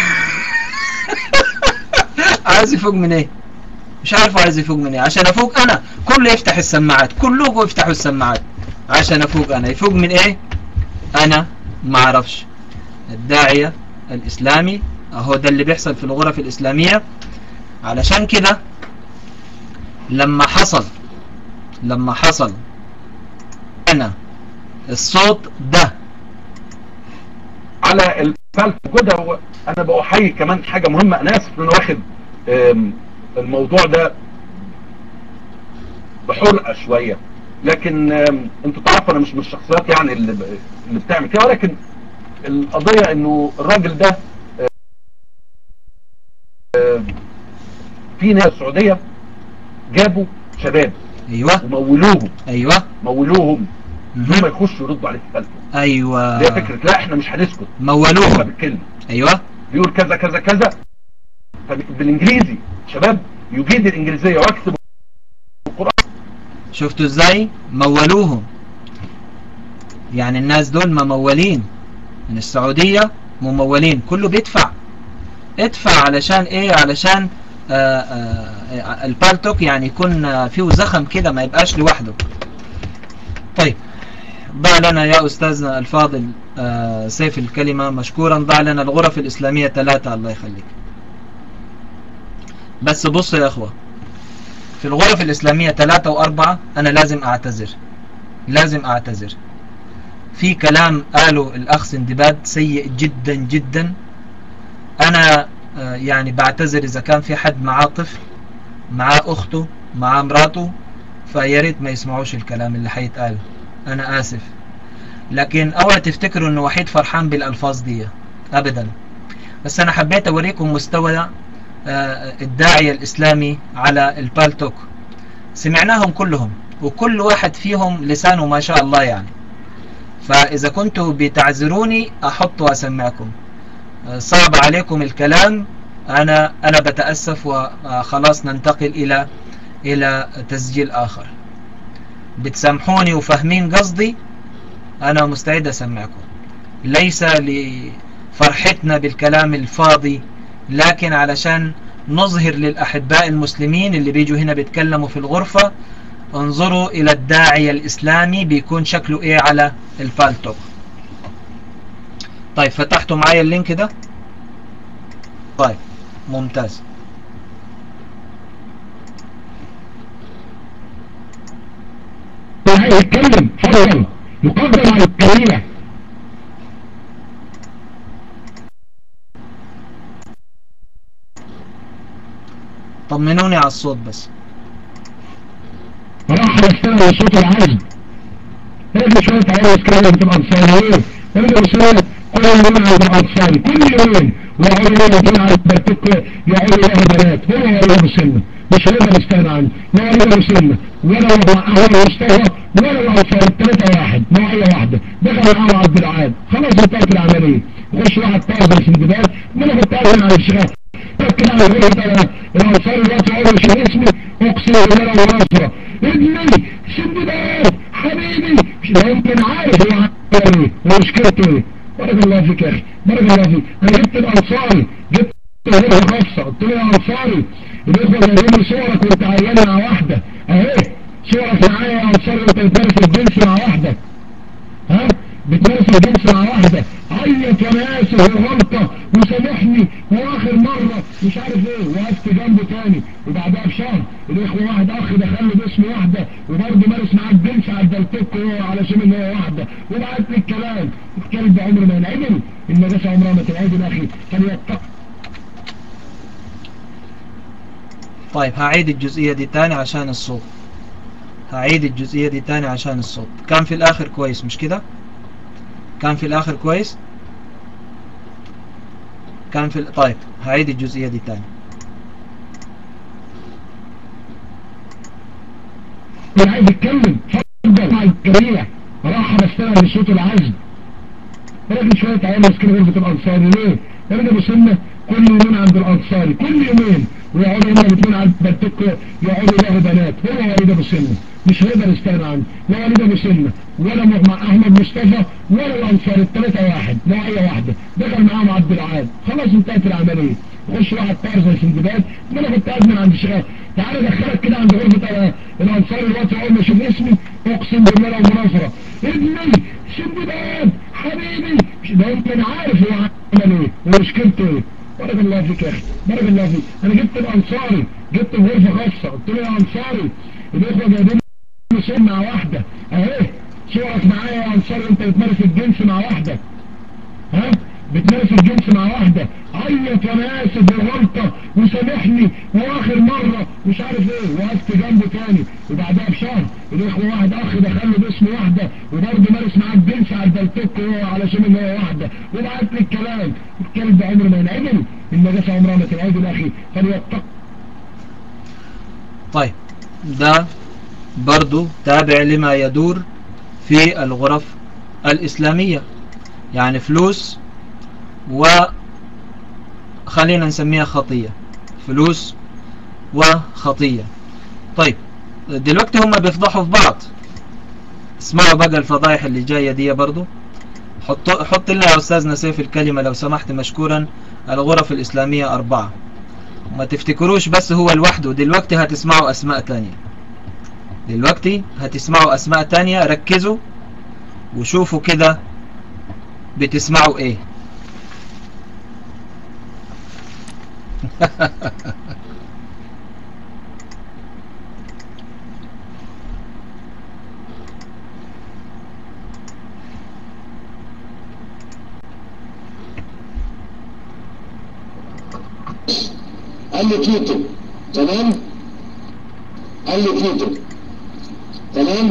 عايز يفوق من ايه مش عارف عايز يفوق من ايه عشان افوق انا كله يفتح السماعات كلكم يفتحوا السماعات عشان افوق انا يفوق من ايه انا ما اعرفش الداعية الاسلامي اهو ده اللي بيحصل في الغرف الاسلامية علشان كده لما حصل لما حصل انا الصوت ده على الفلك كده هو انا بأحيي كمان حاجة مهمة انا اسف ان انا واخد آم، الموضوع ده بحرقة شوية لكن آم، انتوا تعرفوا انا مش من الشخصيات يعني اللي, ب- اللي بتعمل كده ولكن القضية انه الراجل ده آم، في ناس سعودية جابوا شباب ايوه ومولوهم ايوه مولوهم هم مهم. يخشوا يردوا عليه في الفلك ايوه دي فكرة لا احنا مش هنسكت هو مولوهم بالكلمة ايوه بيقول كذا كذا كذا بالانجليزي شباب يجيد الانجليزية واكتب شفتوا ازاي مولوهم يعني الناس دول ممولين من السعودية ممولين كله بيدفع ادفع علشان ايه علشان آه آه البالتوك يعني يكون آه، فيه زخم كده ما يبقاش لوحده طيب ضع لنا يا أستاذنا الفاضل آه سيف الكلمة مشكورا ضع لنا الغرف الإسلامية ثلاثة الله يخليك بس بص يا أخوة في الغرف الإسلامية ثلاثة وأربعة أنا لازم أعتذر لازم أعتذر في كلام قاله الأخ سندباد سيء جدا جدا أنا آه، يعني بعتذر إذا كان في حد معاه طفل معاه أخته معاه مراته فياريت ما يسمعوش الكلام اللي حيتقال أنا آسف لكن أوعى تفتكروا إنه وحيد فرحان بالألفاظ دي أبدا بس أنا حبيت أوريكم مستوى آه، الداعية الإسلامي على البالتوك سمعناهم كلهم وكل واحد فيهم لسانه ما شاء الله يعني فإذا كنتوا بتعذروني أحط وأسمعكم آه، صعب عليكم الكلام أنا أنا بتأسف وخلاص ننتقل إلى إلى تسجيل آخر بتسامحوني وفاهمين قصدي أنا مستعد أسمعكم ليس لفرحتنا بالكلام الفاضي لكن علشان نظهر للأحباء المسلمين اللي بيجوا هنا بيتكلموا في الغرفة انظروا إلى الداعية الإسلامي بيكون شكله إيه على الفالتوك طيب فتحتوا معايا اللينك ده طيب ممتاز يتكلم فضل يقدم على الكلمة طمنوني على الصوت بس راح يستمع لصوت العزم هذه شوية عايز كده بتبقى انصاريين هذه رسالة كل يوم عند الانصاري كل يوم ويقعدوا يوم يكون على البرتك يقعدوا لها بنات هو يقعدوا مسلمة مش هنقدر نستغنى عنه لا يقعدوا مسلمة ولا هو مستوى ولا الانصاري الثلاثة واحد نوعية واحدة دخل معاهم عبد العال خلاص انتهت العملية يخش واحد طاهر في البداية ما انا كنت عايز على الشغال لكن انا بقول لك الانصاري دلوقتي اول شيء اسمي اقسم بالله ونصره ابني سندباد حبيبي لا يمكن عارف هو عمل ايه ومشكلته ايه بارك الله فيك يا اخي بارك الله فيك انا جبت الانصاري جبت غيرها خاصه قلت له يا انصاري الاخوه جايبين لي صورك وانت عيان مع واحده اهي صورك معايا يا انصاري وانت بتمارس الجنس مع واحده ها بتمارس الجنس مع واحده عيط وانا اسف وغلطه وسامحني واخر مره مش عارف ايه وقفت جنبه تاني وبعدها بشهر الاخوه واحد اخ دخل له باسم واحده وبرضه مارس معاه الجنس على الدلتوك هو علشان ان هو واحده وبعت لي الكلام الكلب عمره ما ينعدل النجاسه عمرها ما تنعدل يا اخي فليتق طيب هعيد الجزئية دي تاني عشان الصوت هعيد الجزئية دي تاني عشان الصوت كان في الآخر كويس مش كده كان في الآخر كويس كان في ال... طيب هعيد الجزئية دي تاني اللي عايز يتكلم اتفضل مع الكريمه راح بستمع لصوت العزم راجل شويه عيال ماسكين غرفه الانصاري ليه؟ يا راجل مسلمه كل يومين عند الانصاري كل يومين ويقعدوا هما الاثنين على البلتوك يقعدوا يلاقوا بنات هو وليد ابو سنه مش هيقدر يستغنى عنه لا وليد ابو سنه ولا مع احمد مصطفى ولا الانصاري الثلاثه واحد نوعيه واحده دخل معاهم عبد العال خلاص انتهت العمليه خش واحد طاهر زي سندباد ما انا كنت ازمن عند الشغال تعالى دخلك كده عند غرفه الانصاري دلوقتي اول ما اشوف اسمي اقسم بالله لو مناظره ابني سندباد حبيبي ده يمكن عارف هو عمل ايه ومشكلته ايه بارك الله فيك يا اخي بارك الله فيك انا جبت الانصاري جبت غرفه خاصه قلت له يا انصاري الاخوه جايبين لي صور مع واحده اهي صورك معايا يا انصاري انت بتمارس الجنس مع واحده ها بتمارس الجنس مع واحده عيط وانا اسف وغلطه وسامحني واخر مره مش عارف ايه وقفت جنبه تاني وبعدها بشهر الاخوه واحد اخ دخل له باسم واحده وبرضه مارس معاه الجنس على البلتوك هو علشان ان هو واحده وبعت لي الكلام الكلب عمره ما ينعدل النجاسه عمرها ما تنعدل يا اخي فليتق طيب ده برضو تابع لما يدور في الغرف الإسلامية يعني فلوس وخلينا نسميها خطية فلوس وخطية طيب دلوقتي هم بيفضحوا في بعض اسمعوا بقى الفضايح اللي جاية دي برضو حط, حط لنا يا أستاذنا سيف الكلمة لو سمحت مشكورا الغرف الإسلامية أربعة ما تفتكروش بس هو لوحده دلوقتي هتسمعوا أسماء تانية دلوقتي هتسمعوا أسماء تانية ركزوا وشوفوا كده بتسمعوا ايه قال لي كيتو تمام قال لي كيتو تمام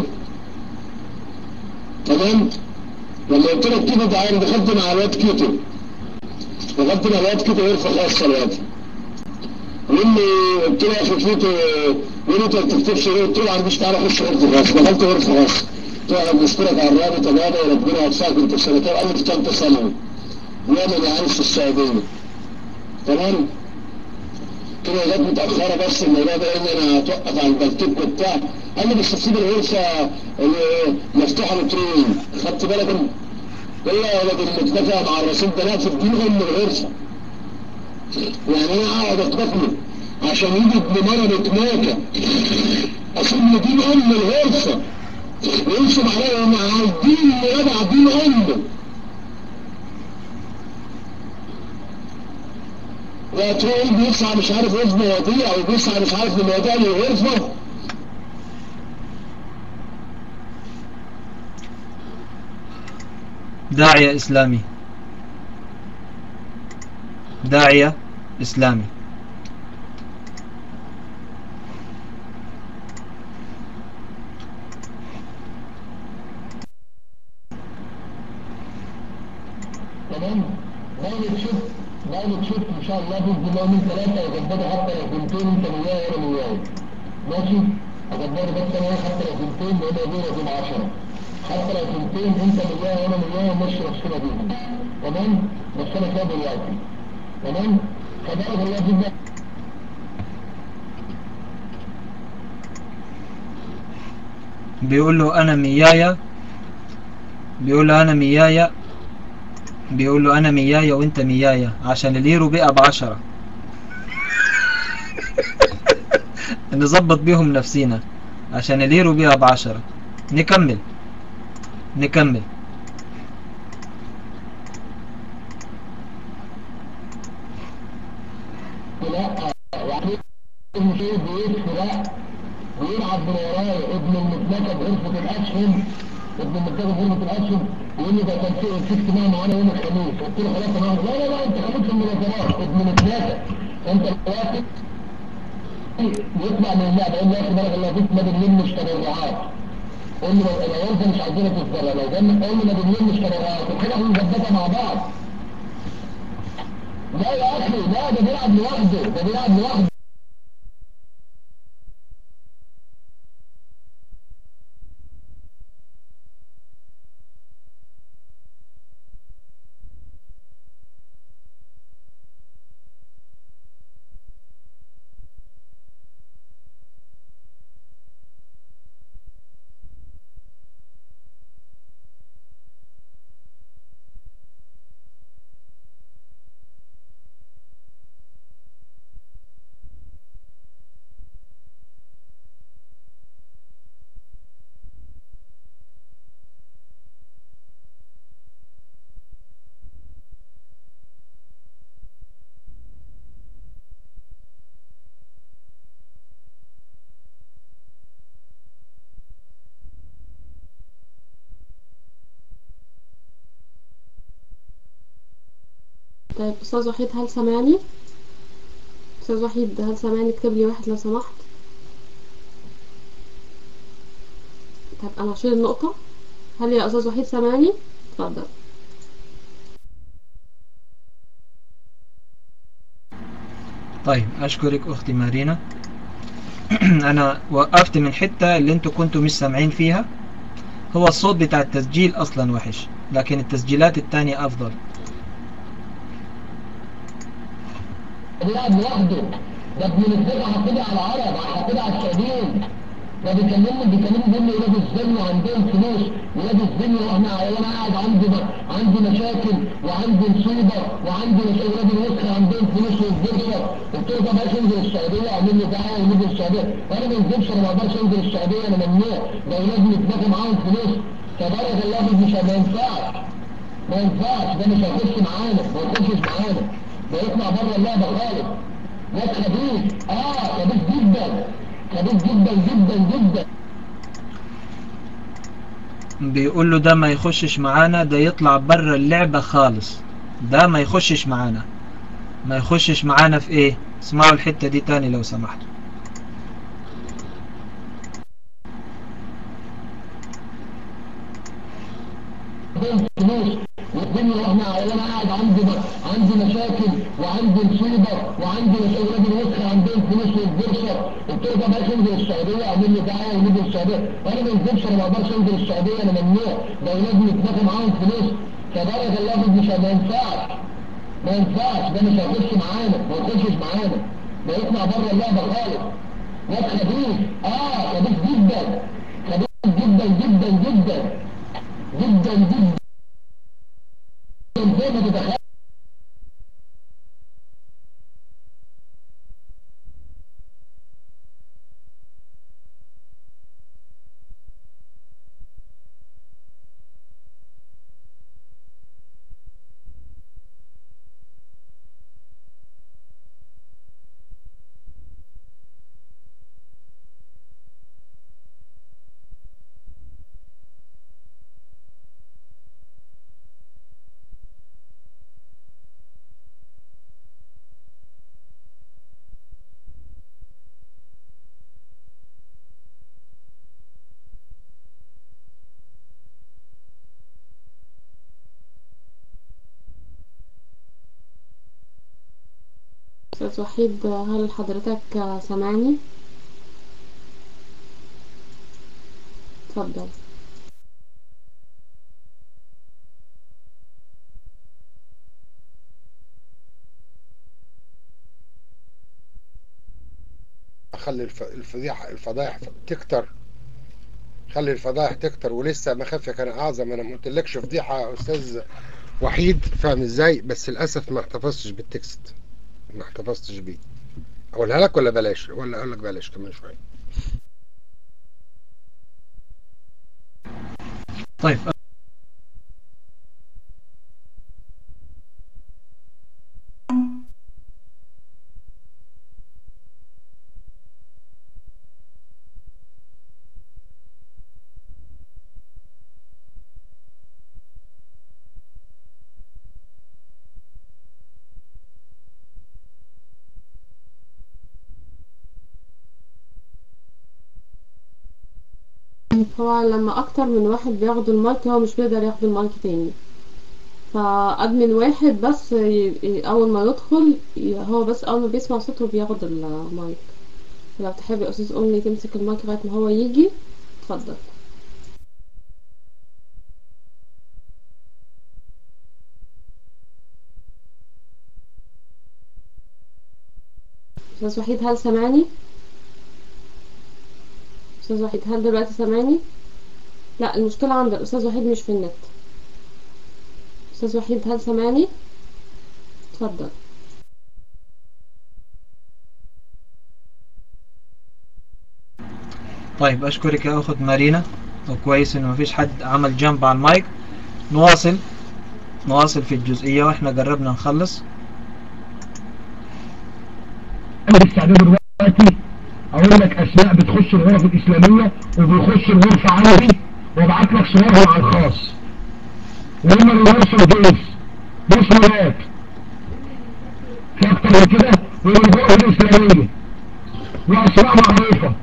تمام لما قلت لك كيتو تعالى دخلت مع الواد كيتو دخلت مع الواد كيتو غرفه خاصه الواد يقول لي قلت له يا اخي كيتو يقول لي انت ما بتكتبش ليه؟ قلت له ما عنديش تعالى اخش غرفه خاصه دخلت غرفه خاصه قلت له انا بنشكرك على الرابط يا بابا وربنا يوفقك انت في سنتين قال لي في ثالثه ثانوي وانا عايش في السعوديه تمام كده جت متأخرة بس الموضوع ده ان انا هتوقف على البلتوك وبتاع قال لي بس تسيب الغرفة اللي مفتوحة مترين خدت بالك من قال لي يا ولد المتفق مع الرسول ده لا في الدين ام الغرفة يعني انا اقعد اطبقه عشان يجي ابن مرض موتة اسيب له دين ام الغرفة وينصب عليا هم عايزين يرجع دين امه وتلاقي بيسعى مش عارف ايه في مواضيع وبيسعى مش عارف في مواضيع الغرفة داعية إسلامي داعية إسلامي تمام بعد تشوف بعد تشوف ان شاء الله باذن الله من ثلاثه يظبطوا حتى لو كنتين انت وياه وانا وياه ماشي اظبطوا بس انا حتى لو كنتين لان ابويا يكون 10 حتى لو كنتين انت وياه وانا وياه ماشي نفسنا بيهم تمام بس انا كده دلوقتي تمام فبارك الله فيك بيقول له أنا ميايا بيقول له أنا ميايا بيقول له أنا ميايا وأنت ميايا عشان اليرو بقى بعشرة نظبط بيهم نفسينا عشان اليرو بقى بعشرة نكمل نكمل لا يعني المشير بيدخل لا ويلعب من ورايا ابن المتلكة بغرفة الأسهم ابن المتلكة بغرفة الأسهم يقول لي ده كان في في اجتماع معانا يوم الخميس قلت له خلاص انا لا لا لا انت خليك في المناظرات ابن متلكة انت دلوقتي يطلع من اللعبة يقول لي يا اخي بارك الله فيك ما بنلمش تبرعات قول لي لو لو انت مش عايزينك تتبرع لو جنب قول لي ما بنلمش تبرعات وكده احنا نظبطها مع بعض لا يا اخي لا ده بيلعب لوحده ده بيلعب لوحده طيب أستاذ وحيد هل سمعني؟ أستاذ وحيد هل سمعني اكتب لي واحد لو سمحت طيب أنا هشيل النقطة هل يا أستاذ وحيد سمعني؟ اتفضل طيب أشكرك أختي مارينا أنا وقفت من حتة اللي انتوا كنتوا مش سامعين فيها هو الصوت بتاع التسجيل أصلا وحش لكن التسجيلات التانية أفضل بيلعب لوحده ده ابن الفرقة هتبقى على العرب هتبقى على السعوديين ده بيكلمني بيكلمني بيقول لي ولاد الزن وعندهم فلوس ولاد الزن واحنا وانا قاعد عندي عندي مشاكل وعندي مصيبه وعندي مش ولاد الوسخه عندهم فلوس والبورصه قلت له طب عايز انزل السعوديه اعمل لي دعوه وننزل السعوديه وانا ما انزلش انا ما اقدرش انزل السعوديه انا ممنوع ده ولادي يتبقوا معاهم فلوس تبارك الله فيك مش ما ينفعش ما ينفعش ده مش هيخش معانا ما يخشش معانا ده يطلع بره اللعبه خالص ناس خبيث اه خبيث جدا خبيث جدا جدا جدا بيقول له ده ما يخشش معانا ده يطلع بره اللعبة خالص ده ما يخشش معانا ما يخشش معانا في ايه اسمعوا الحتة دي تاني لو سمحتوا فلوس والدنيا واحنا وانا قاعد عندي عندي مشاكل وعندي مصيبه وعندي اولاد الوسخه عندهم فلوس والبورصه قلت له طب عايز انزل السعوديه اعمل لي دعوه وننزل السعوديه وانا ما انزلش انا ما اقدرش انزل السعوديه انا ممنوع ده اولادي يتبقوا معاهم فلوس تبارك الله فيك مش ما ينفعش ما ينفعش ده مش هيخش معانا ما يخشش معانا ده يطلع بره اللعبه خالص ناس خبيث اه خبيث جدا خبيث جدا جدا جدا جدا جدا زي ما تتخيل أستاذ وحيد هل حضرتك سامعني؟ اتفضل خلي الف- الفضيحة الفضايح تكتر خلي الفضايح تكتر ولسه مخافة كان اعظم انا ما قلتلكش فضيحة يا استاذ وحيد فاهم ازاي بس للاسف ما احتفظتش بالتكست ما احتفظتش بيه اقولها لك ولا بلاش ولا اقول لك بلاش كمان شوية طيب هو لما أكتر من واحد بياخدوا المايك هو مش بيقدر ياخد المايك تاني فأدمن واحد بس ي- ي- أول ما يدخل ي- هو بس أول ما بيسمع صوته بياخد المايك لو تحب يا أستاذ أمي تمسك المايك لغاية ما هو يجي اتفضل أستاذ وحيد هل سامعني؟ أستاذ وحيد هل دلوقتي سامعني؟ لا المشكلة عند الأستاذ وحيد مش في النت أستاذ وحيد هل سامعني؟ اتفضل طيب أشكرك يا أخت مارينا وكويس إنه مفيش حد عمل جنب على المايك نواصل نواصل في الجزئية وإحنا قربنا نخلص انا باستعداد دلوقتي اقول لك اسماء بتخش الغرف الاسلاميه وبيخش الغرفه عندي وابعت لك صورهم على الخاص وهم اللي يرسلوا جيش جيش ولاد في اكتر من كده ومن الغرف الاسلاميه واسماء معروفه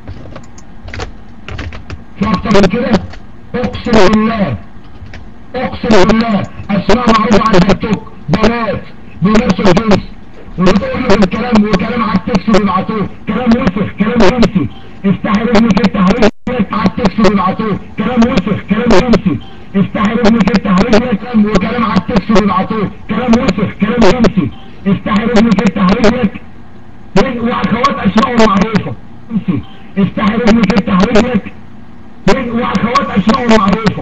في اكتر من كده اقسم بالله اقسم بالله اسماء معروفه على التيك بنات بيمارسوا الجنس وبتقول له الكلام وكلام على التكست بيبعتوه كلام وسخ كلام جنسي افتحي رجلك افتح رجلك على التكست بيبعتوه كلام وسخ كلام جنسي افتحي رجلك افتح رجلك وكلام على التكست بيبعتوه كلام وسخ كلام جنسي افتحي رجلك افتح رجلك واخوات اسمائهم معروفه جنسي افتحي رجلك افتح رجلك واخوات اسمائهم معروفه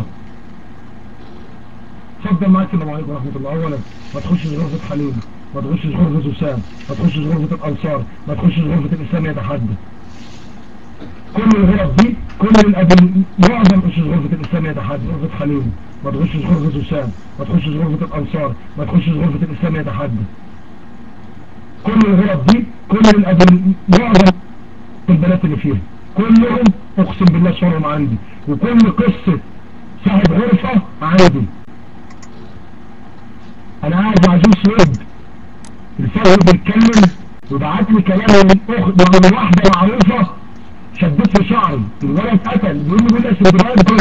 اتفضل معاك السلام عليكم ورحمه الله اولا ما تخشش غرفه حليم ما تخشش غرفه وسام ما تخشش غرفه الانصار ما تخشش غرفه الاسلام يتحدى كل الغرف دي كل الأب- معظم تخشش غرفه الاسلام يتحدى غرفه حليم ما تخشش غرفه وسام ما تخشش غرفه الانصار ما تخشش غرفه الاسلام يتحدى كل الغرف دي كل الأب- معظم البنات اللي فيها كلهم اقسم بالله صورهم عندي وكل قصه صاحب غرفه عندي انا قاعد مع جوز سويد الفرد بيتكلم وبعت لي كلام من اخت من واحده معروفه شدت في شعري الولد اتقتل بيقول لي بيقول لي اسم كله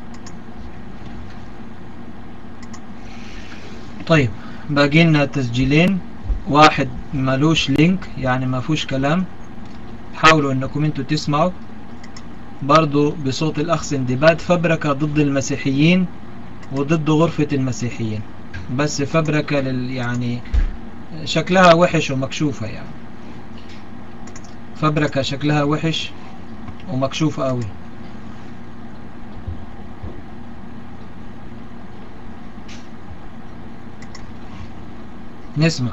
طيب باقي لنا تسجيلين واحد ملوش لينك يعني ما فيهوش كلام حاولوا انكم انتوا تسمعوا برضو بصوت الاخ سندباد فبركة ضد المسيحيين وضد غرفة المسيحيين بس فبركة لل يعني شكلها وحش ومكشوفة يعني فبركة شكلها وحش ومكشوفة قوي نسمع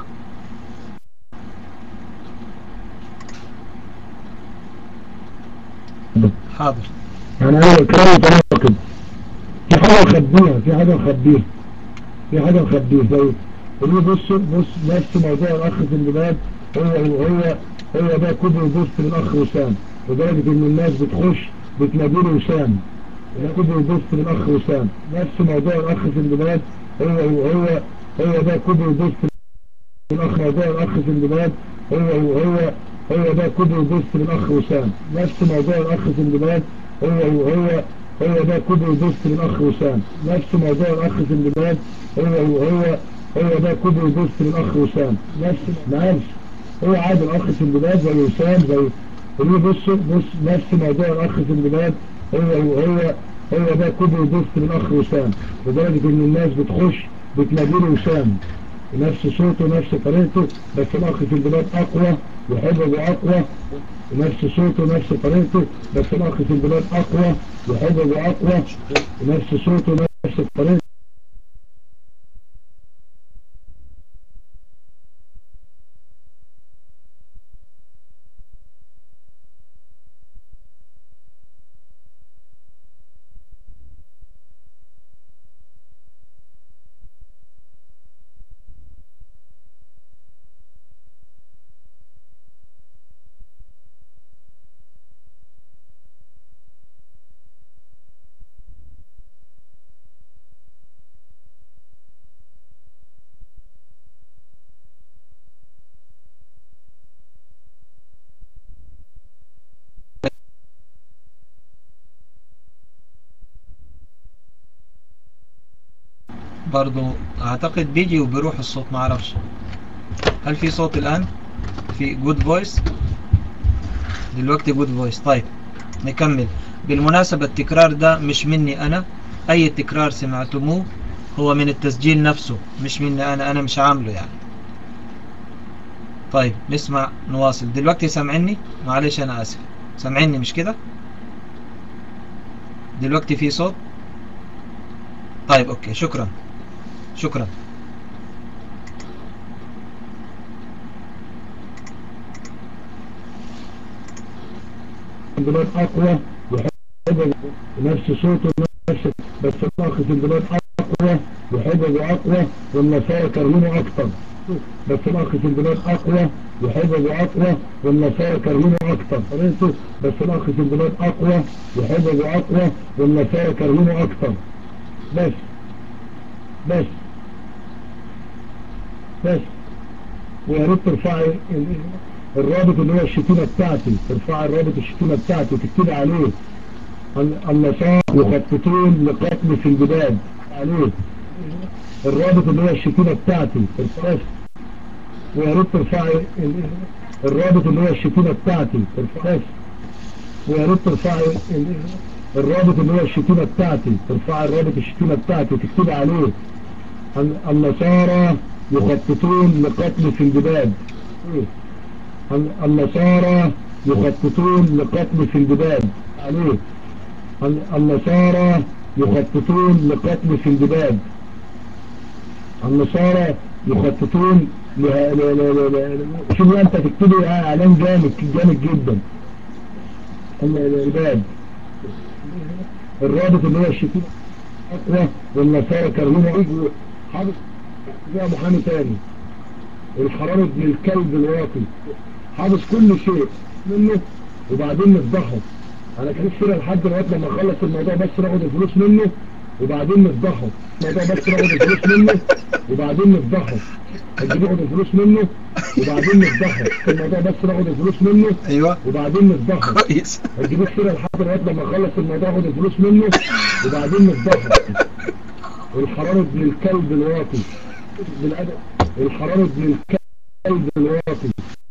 حاضر يعني انا الكلام متناقض في حاجه مخبيها في حاجه مخبيها في حاجه مخبيها زي قولوا بص بص نفس موضوع الاخ في البلاد هو هو هو ده كبر البوست من الاخ وسام لدرجه ان الناس بتخش بتناديله وسام ده كبر البوست من الاخ وسام نفس موضوع الاخ في البلاد هو هو هو ده كبر البوست من الاخ موضوع الاخ في البلاد هو هو هو ده كبر البوست من الاخ وسام نفس موضوع الاخ في البلاد هو هو هو ده كبر البوست من الاخ وسام نفس موضوع الاخ في البلاد هو هو هو ده كبر البوست من الاخ وسام نفس معلش هو عادي الاخ في البلاد زي وسام زي قولوا بصوا بص نفس موضوع الاخ في البلاد هو هو هو هو ده كوبي وبوست للاخ وسام لدرجه ان الناس بتخش بتناديله وسام نفس صوته نفس طريقته بس الاخ في البلاد اقوى وحبه اقوى نفس صوته نفس طريقته بس الاخ في البلاد اقوى وحبه اقوى نفس صوته نفس طريقته برضو اعتقد بيجي وبيروح الصوت ما اعرفش هل في صوت الان في جود فويس دلوقتي جود فويس طيب نكمل بالمناسبة التكرار ده مش مني انا اي تكرار سمعتموه هو من التسجيل نفسه مش مني انا انا مش عامله يعني طيب نسمع نواصل دلوقتي سامعني معلش انا اسف سامعني مش كده دلوقتي في صوت طيب اوكي شكرا شكرا البلاد اقوى وحبه نفس صوته نفس بس الاخ في البلاد اقوى وحبه اقوى والنصارى كرهونه اكتر بس الاخ في البلاد اقوى وحبه اقوى والنصارى كرهونه اكتر طريقته بس الاخ في البلاد اقوى وحبه اقوى والنصارى كرهونه اكتر بس بس بس ويا ريت ترفعي ال- الرابط اللي هو الشتيمه بتاعتي ترفعي الرابط الشتيمه بتاعتي وتكتبي عليه ال- النصارى يخططون لقتل في البلاد عليه الرابط اللي هو الشتيمه بتاعتي ترفعي ويا ريت ترفعي ال- الرابط اللي هو الشتيمه بتاعتي ترفعي ويا ريت ترفعي ال- الرابط اللي هو الشتيمه بتاعتي ترفعي الرابط الشتيمه بتاعتي وتكتبي عليه ال- النصارى يخططون لقتل في البلاد ال- النصارى يخططون لقتل في البلاد عليه ال- النصارى يخططون لقتل في البلاد النصارى يخططون ل- ل- ل- ل- ل- شوف انت تكتبي اعلان جامد جامد جدا ال- ال- الباب الرابط اللي هو الشتيمة اقوى والنصارى كرهونه يجوا حاطط فيها محامي تاني الحرارة ابن الكلب الواطي حافظ كل شيء منه وبعدين نفضحه انا كان كده لحد دلوقتي لما اخلص الموضوع بس ناخد الفلوس منه وبعدين نفضحه الموضوع بس ناخد الفلوس منه وبعدين نفضحه هتجيب ناخد الفلوس منه وبعدين نفضحه الموضوع بس ناخد الفلوس منه ايوه وبعدين نفضحه كويس هتجيب كده لحد دلوقتي لما اخلص الموضوع اخد الفلوس منه وبعدين نفضحه الحرارة ابن الكلب الواطي بالأدب الحرارة ابن الكلب الواطي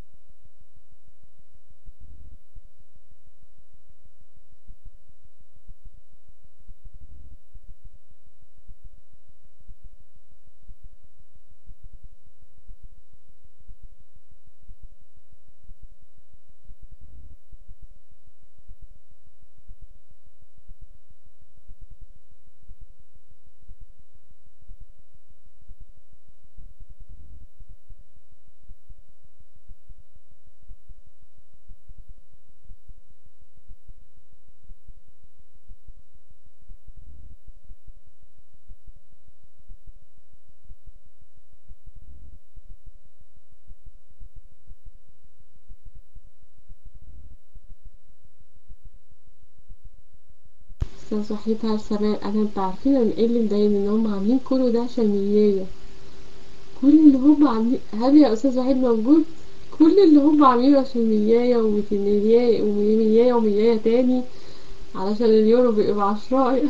استاذ وحيد على السلام انا انت عارفين انا ايه اللي مضايقني ان هم عاملين كله ده عشان مياية كل اللي هم عاملين هل يا استاذ وحيد موجود كل اللي هم عاملينه عشان مياية ومياية ومياية ومياية تاني علشان اليورو بيبقى بعشراية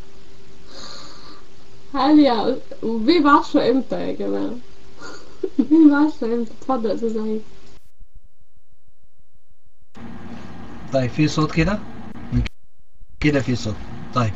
هل يا وبيه بعشرة امتى يا جماعة معلش فهمت اتفضل يا استاذ عيد طيب في صوت كده كده في صوت طيب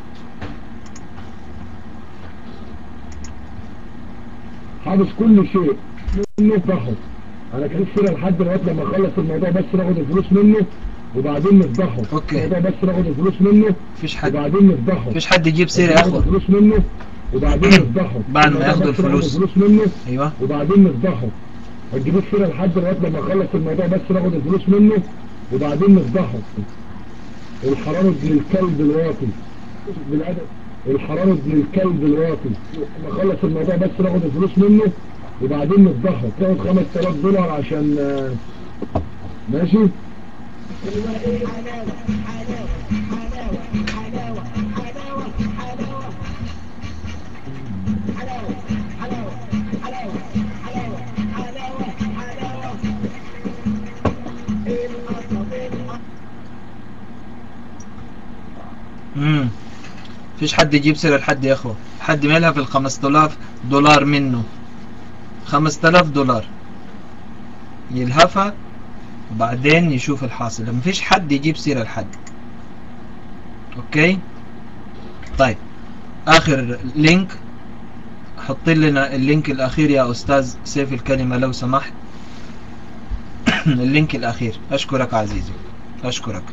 حافظ كل شيء منه فحص انا كان كده لحد دلوقتي لما اخلص الموضوع بس ناخد الفلوس منه وبعدين نفضحه أوكي. الموضوع بس ناخد الفلوس منه مفيش حد وبعدين نفضحه مفيش حد يجيب سيرة يا ناخد اخوة الفلوس منه وبعدين نفضحه بعد ما الموضوع ياخدوا بس ناخد الفلوس. الفلوس منه ايوه وبعدين نفضحه ما تجيبوش كده لحد دلوقتي لما اخلص الموضوع بس ناخد الفلوس منه وبعدين نفضحه الحرام ابن الكلب الواطي بالادب الحرام ابن الكلب الواطي لما اخلص الموضوع بس ناخد الفلوس منه وبعدين نفضحه تاخد 5000 دولار عشان آه، ماشي امم مفيش حد يجيب سيرة لحد يا اخوة حد مالها في الخمس تلاف دولار منه خمس تلاف دولار يلهفها وبعدين يشوف الحاصل مفيش حد يجيب سيرة لحد اوكي طيب اخر لينك حط لنا اللينك الاخير يا استاذ سيف الكلمة لو سمحت اللينك الاخير اشكرك عزيزي اشكرك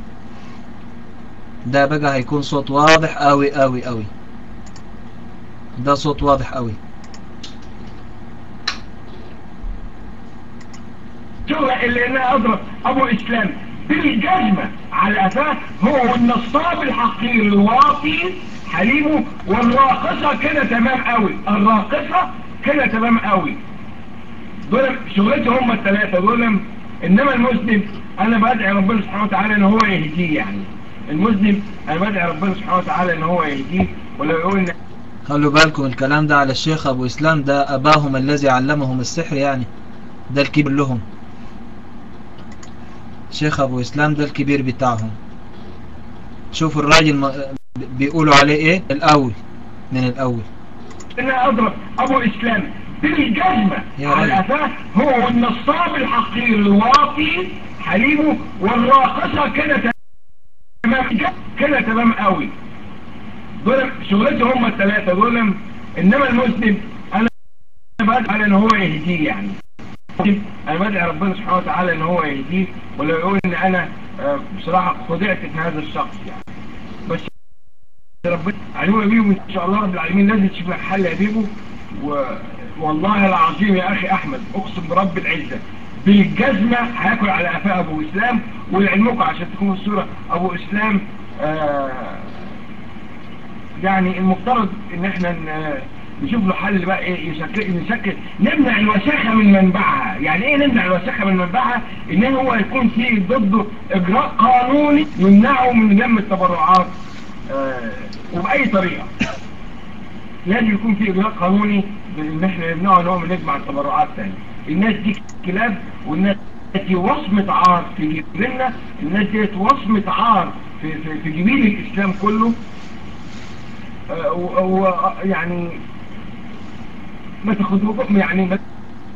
ده بقى هيكون صوت واضح قوي قوي قوي ده صوت واضح قوي شو اللي انا اضرب ابو اسلام بالجزمة على قفاه هو والنصاب الحقير الواطي حليمه والراقصة كده تمام قوي الراقصة كده تمام قوي دول شغلتهم هم الثلاثة دول انما المسلم انا بدعي ربنا سبحانه وتعالى ان هو يهديه يعني المسلم انا بدعي ربنا سبحانه وتعالى ان هو يهديه ولو يقول ان خلوا بالكم الكلام ده على الشيخ ابو اسلام ده اباهم الذي علمهم السحر يعني ده الكبير لهم شيخ ابو اسلام ده الكبير بتاعهم شوفوا الراجل ما- بيقولوا عليه ايه الاول من الاول انا اضرب ابو اسلام بالجزمة يا على راجل. قفاه هو والنصاب الحقير الواطي حليمه والراقصة كده تمام كده تمام قوي دول شغلتهم هم الثلاثة دول انما المسلم انا بدعي على ان هو يهديه يعني انا بدعي ربنا سبحانه وتعالى ان هو يهديه ولو يقول ان انا آه، بصراحة خدعت في هذا الشخص يعني بس ربنا علموا بيهم ان شاء الله رب العالمين لازم تشوف لك حل يا بيبو و... والله العظيم يا اخي احمد اقسم برب العزة بالجزمة هياكل على قفاه ابو اسلام ولعلمكم عشان تكون الصورة ابو اسلام آه يعني المفترض ان احنا ن- نشوف له حل بقى ايه يسكر نسكر نمنع الوساخة من منبعها يعني ايه نمنع الوساخة من منبعها ان هو يكون في ضده اجراء قانوني يمنعه من جمع التبرعات آه وبأي طريقة لازم يكون في اجراء قانوني ان احنا نمنعه ان هو من يجمع التبرعات تاني الناس دي كلاب والناس دي وصمة عار في جبيننا الناس دي وصمة عار في, في, في جبين الاسلام كله آه، و- و- يعني ما تاخدوكم يعني ما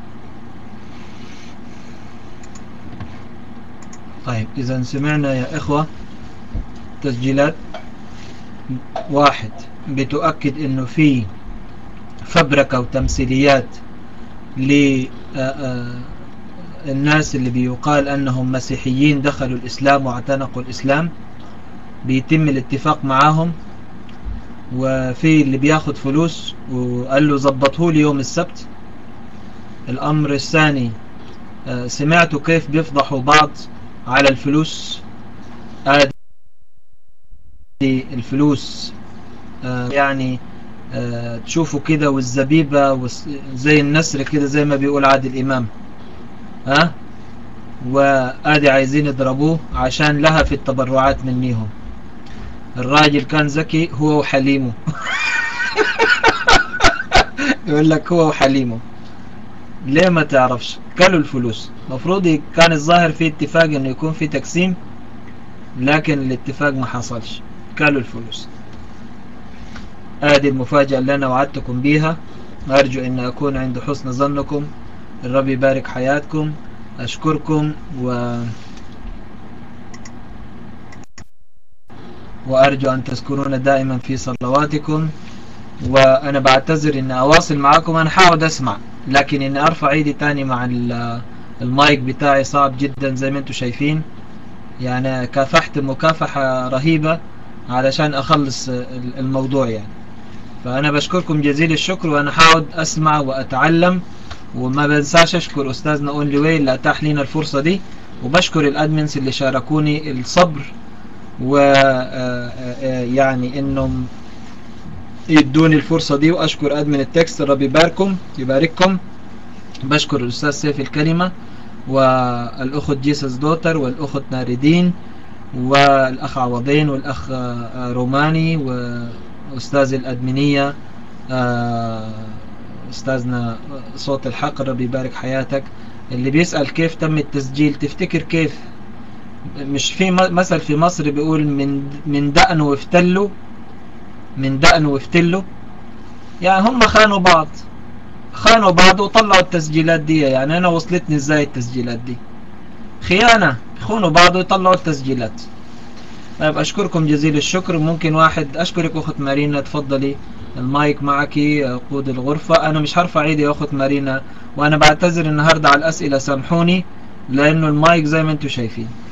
طيب اذا سمعنا يا اخوة تسجيلات واحد بتؤكد انه في فبركة وتمثيليات للناس اللي بيقال انهم مسيحيين دخلوا الاسلام واعتنقوا الاسلام بيتم الاتفاق معاهم وفي اللي بياخد فلوس وقال له ظبطه لي يوم السبت الامر الثاني آه، سمعتوا كيف بيفضحوا بعض على الفلوس ادي الفلوس آه، يعني آه، تشوفوا كده والزبيبة والس- زي النسر كده زي ما بيقول عادل امام ها وادي عايزين يضربوه عشان لها في التبرعات منيهم الراجل كان ذكي هو وحليمه يقول لك هو وحليمه ليه ما تعرفش كلوا الفلوس مفروض كان الظاهر في اتفاق انه يكون في تقسيم لكن الاتفاق ما حصلش كلوا الفلوس ادي المفاجأة اللي انا وعدتكم بيها أرجو أن أكون عند حسن ظنكم الرب يبارك حياتكم أشكركم و وأرجو أن تذكرون دائما في صلواتكم وأنا بعتذر أن أواصل معكم أنا حاول أسمع لكن أني أرفع إيدي تاني مع ال- المايك بتاعي صعب جدا زي ما انتم شايفين يعني كافحت مكافحة رهيبة علشان أخلص ال- الموضوع يعني فأنا بشكركم جزيل الشكر وأنا حاول أسمع وأتعلم وما بنساش أشكر أستاذنا أونلي وي اللي أتاح لنا الفرصة دي وبشكر الأدمنز اللي شاركوني الصبر و آه، آه، آه، يعني إنهم يدوني الفرصة دي وأشكر أدمن التكست الرب يباركم يبارككم بشكر الأستاذ سيف الكلمة والأخت جيسس دوتر والأخت ناردين والأخ عوضين والأخ آه، روماني وأستاذ الأدمنية آه، أستاذنا صوت الحق الرب يبارك حياتك اللي بيسأل كيف تم التسجيل تفتكر كيف مش في م- مثل في مصر بيقول من من دقن وافتله من دقن وافتله يعني هم خانوا بعض خانوا بعض وطلعوا التسجيلات دي يعني انا وصلتني ازاي التسجيلات دي خيانة يخونوا بعض ويطلعوا التسجيلات طيب اشكركم جزيل الشكر ممكن واحد اشكرك اخت مارينا تفضلي المايك معك قود الغرفة انا مش هرفع ايدي يا اخت مارينا وانا بعتذر النهاردة على الاسئلة سامحوني لانه المايك زي ما انتم شايفين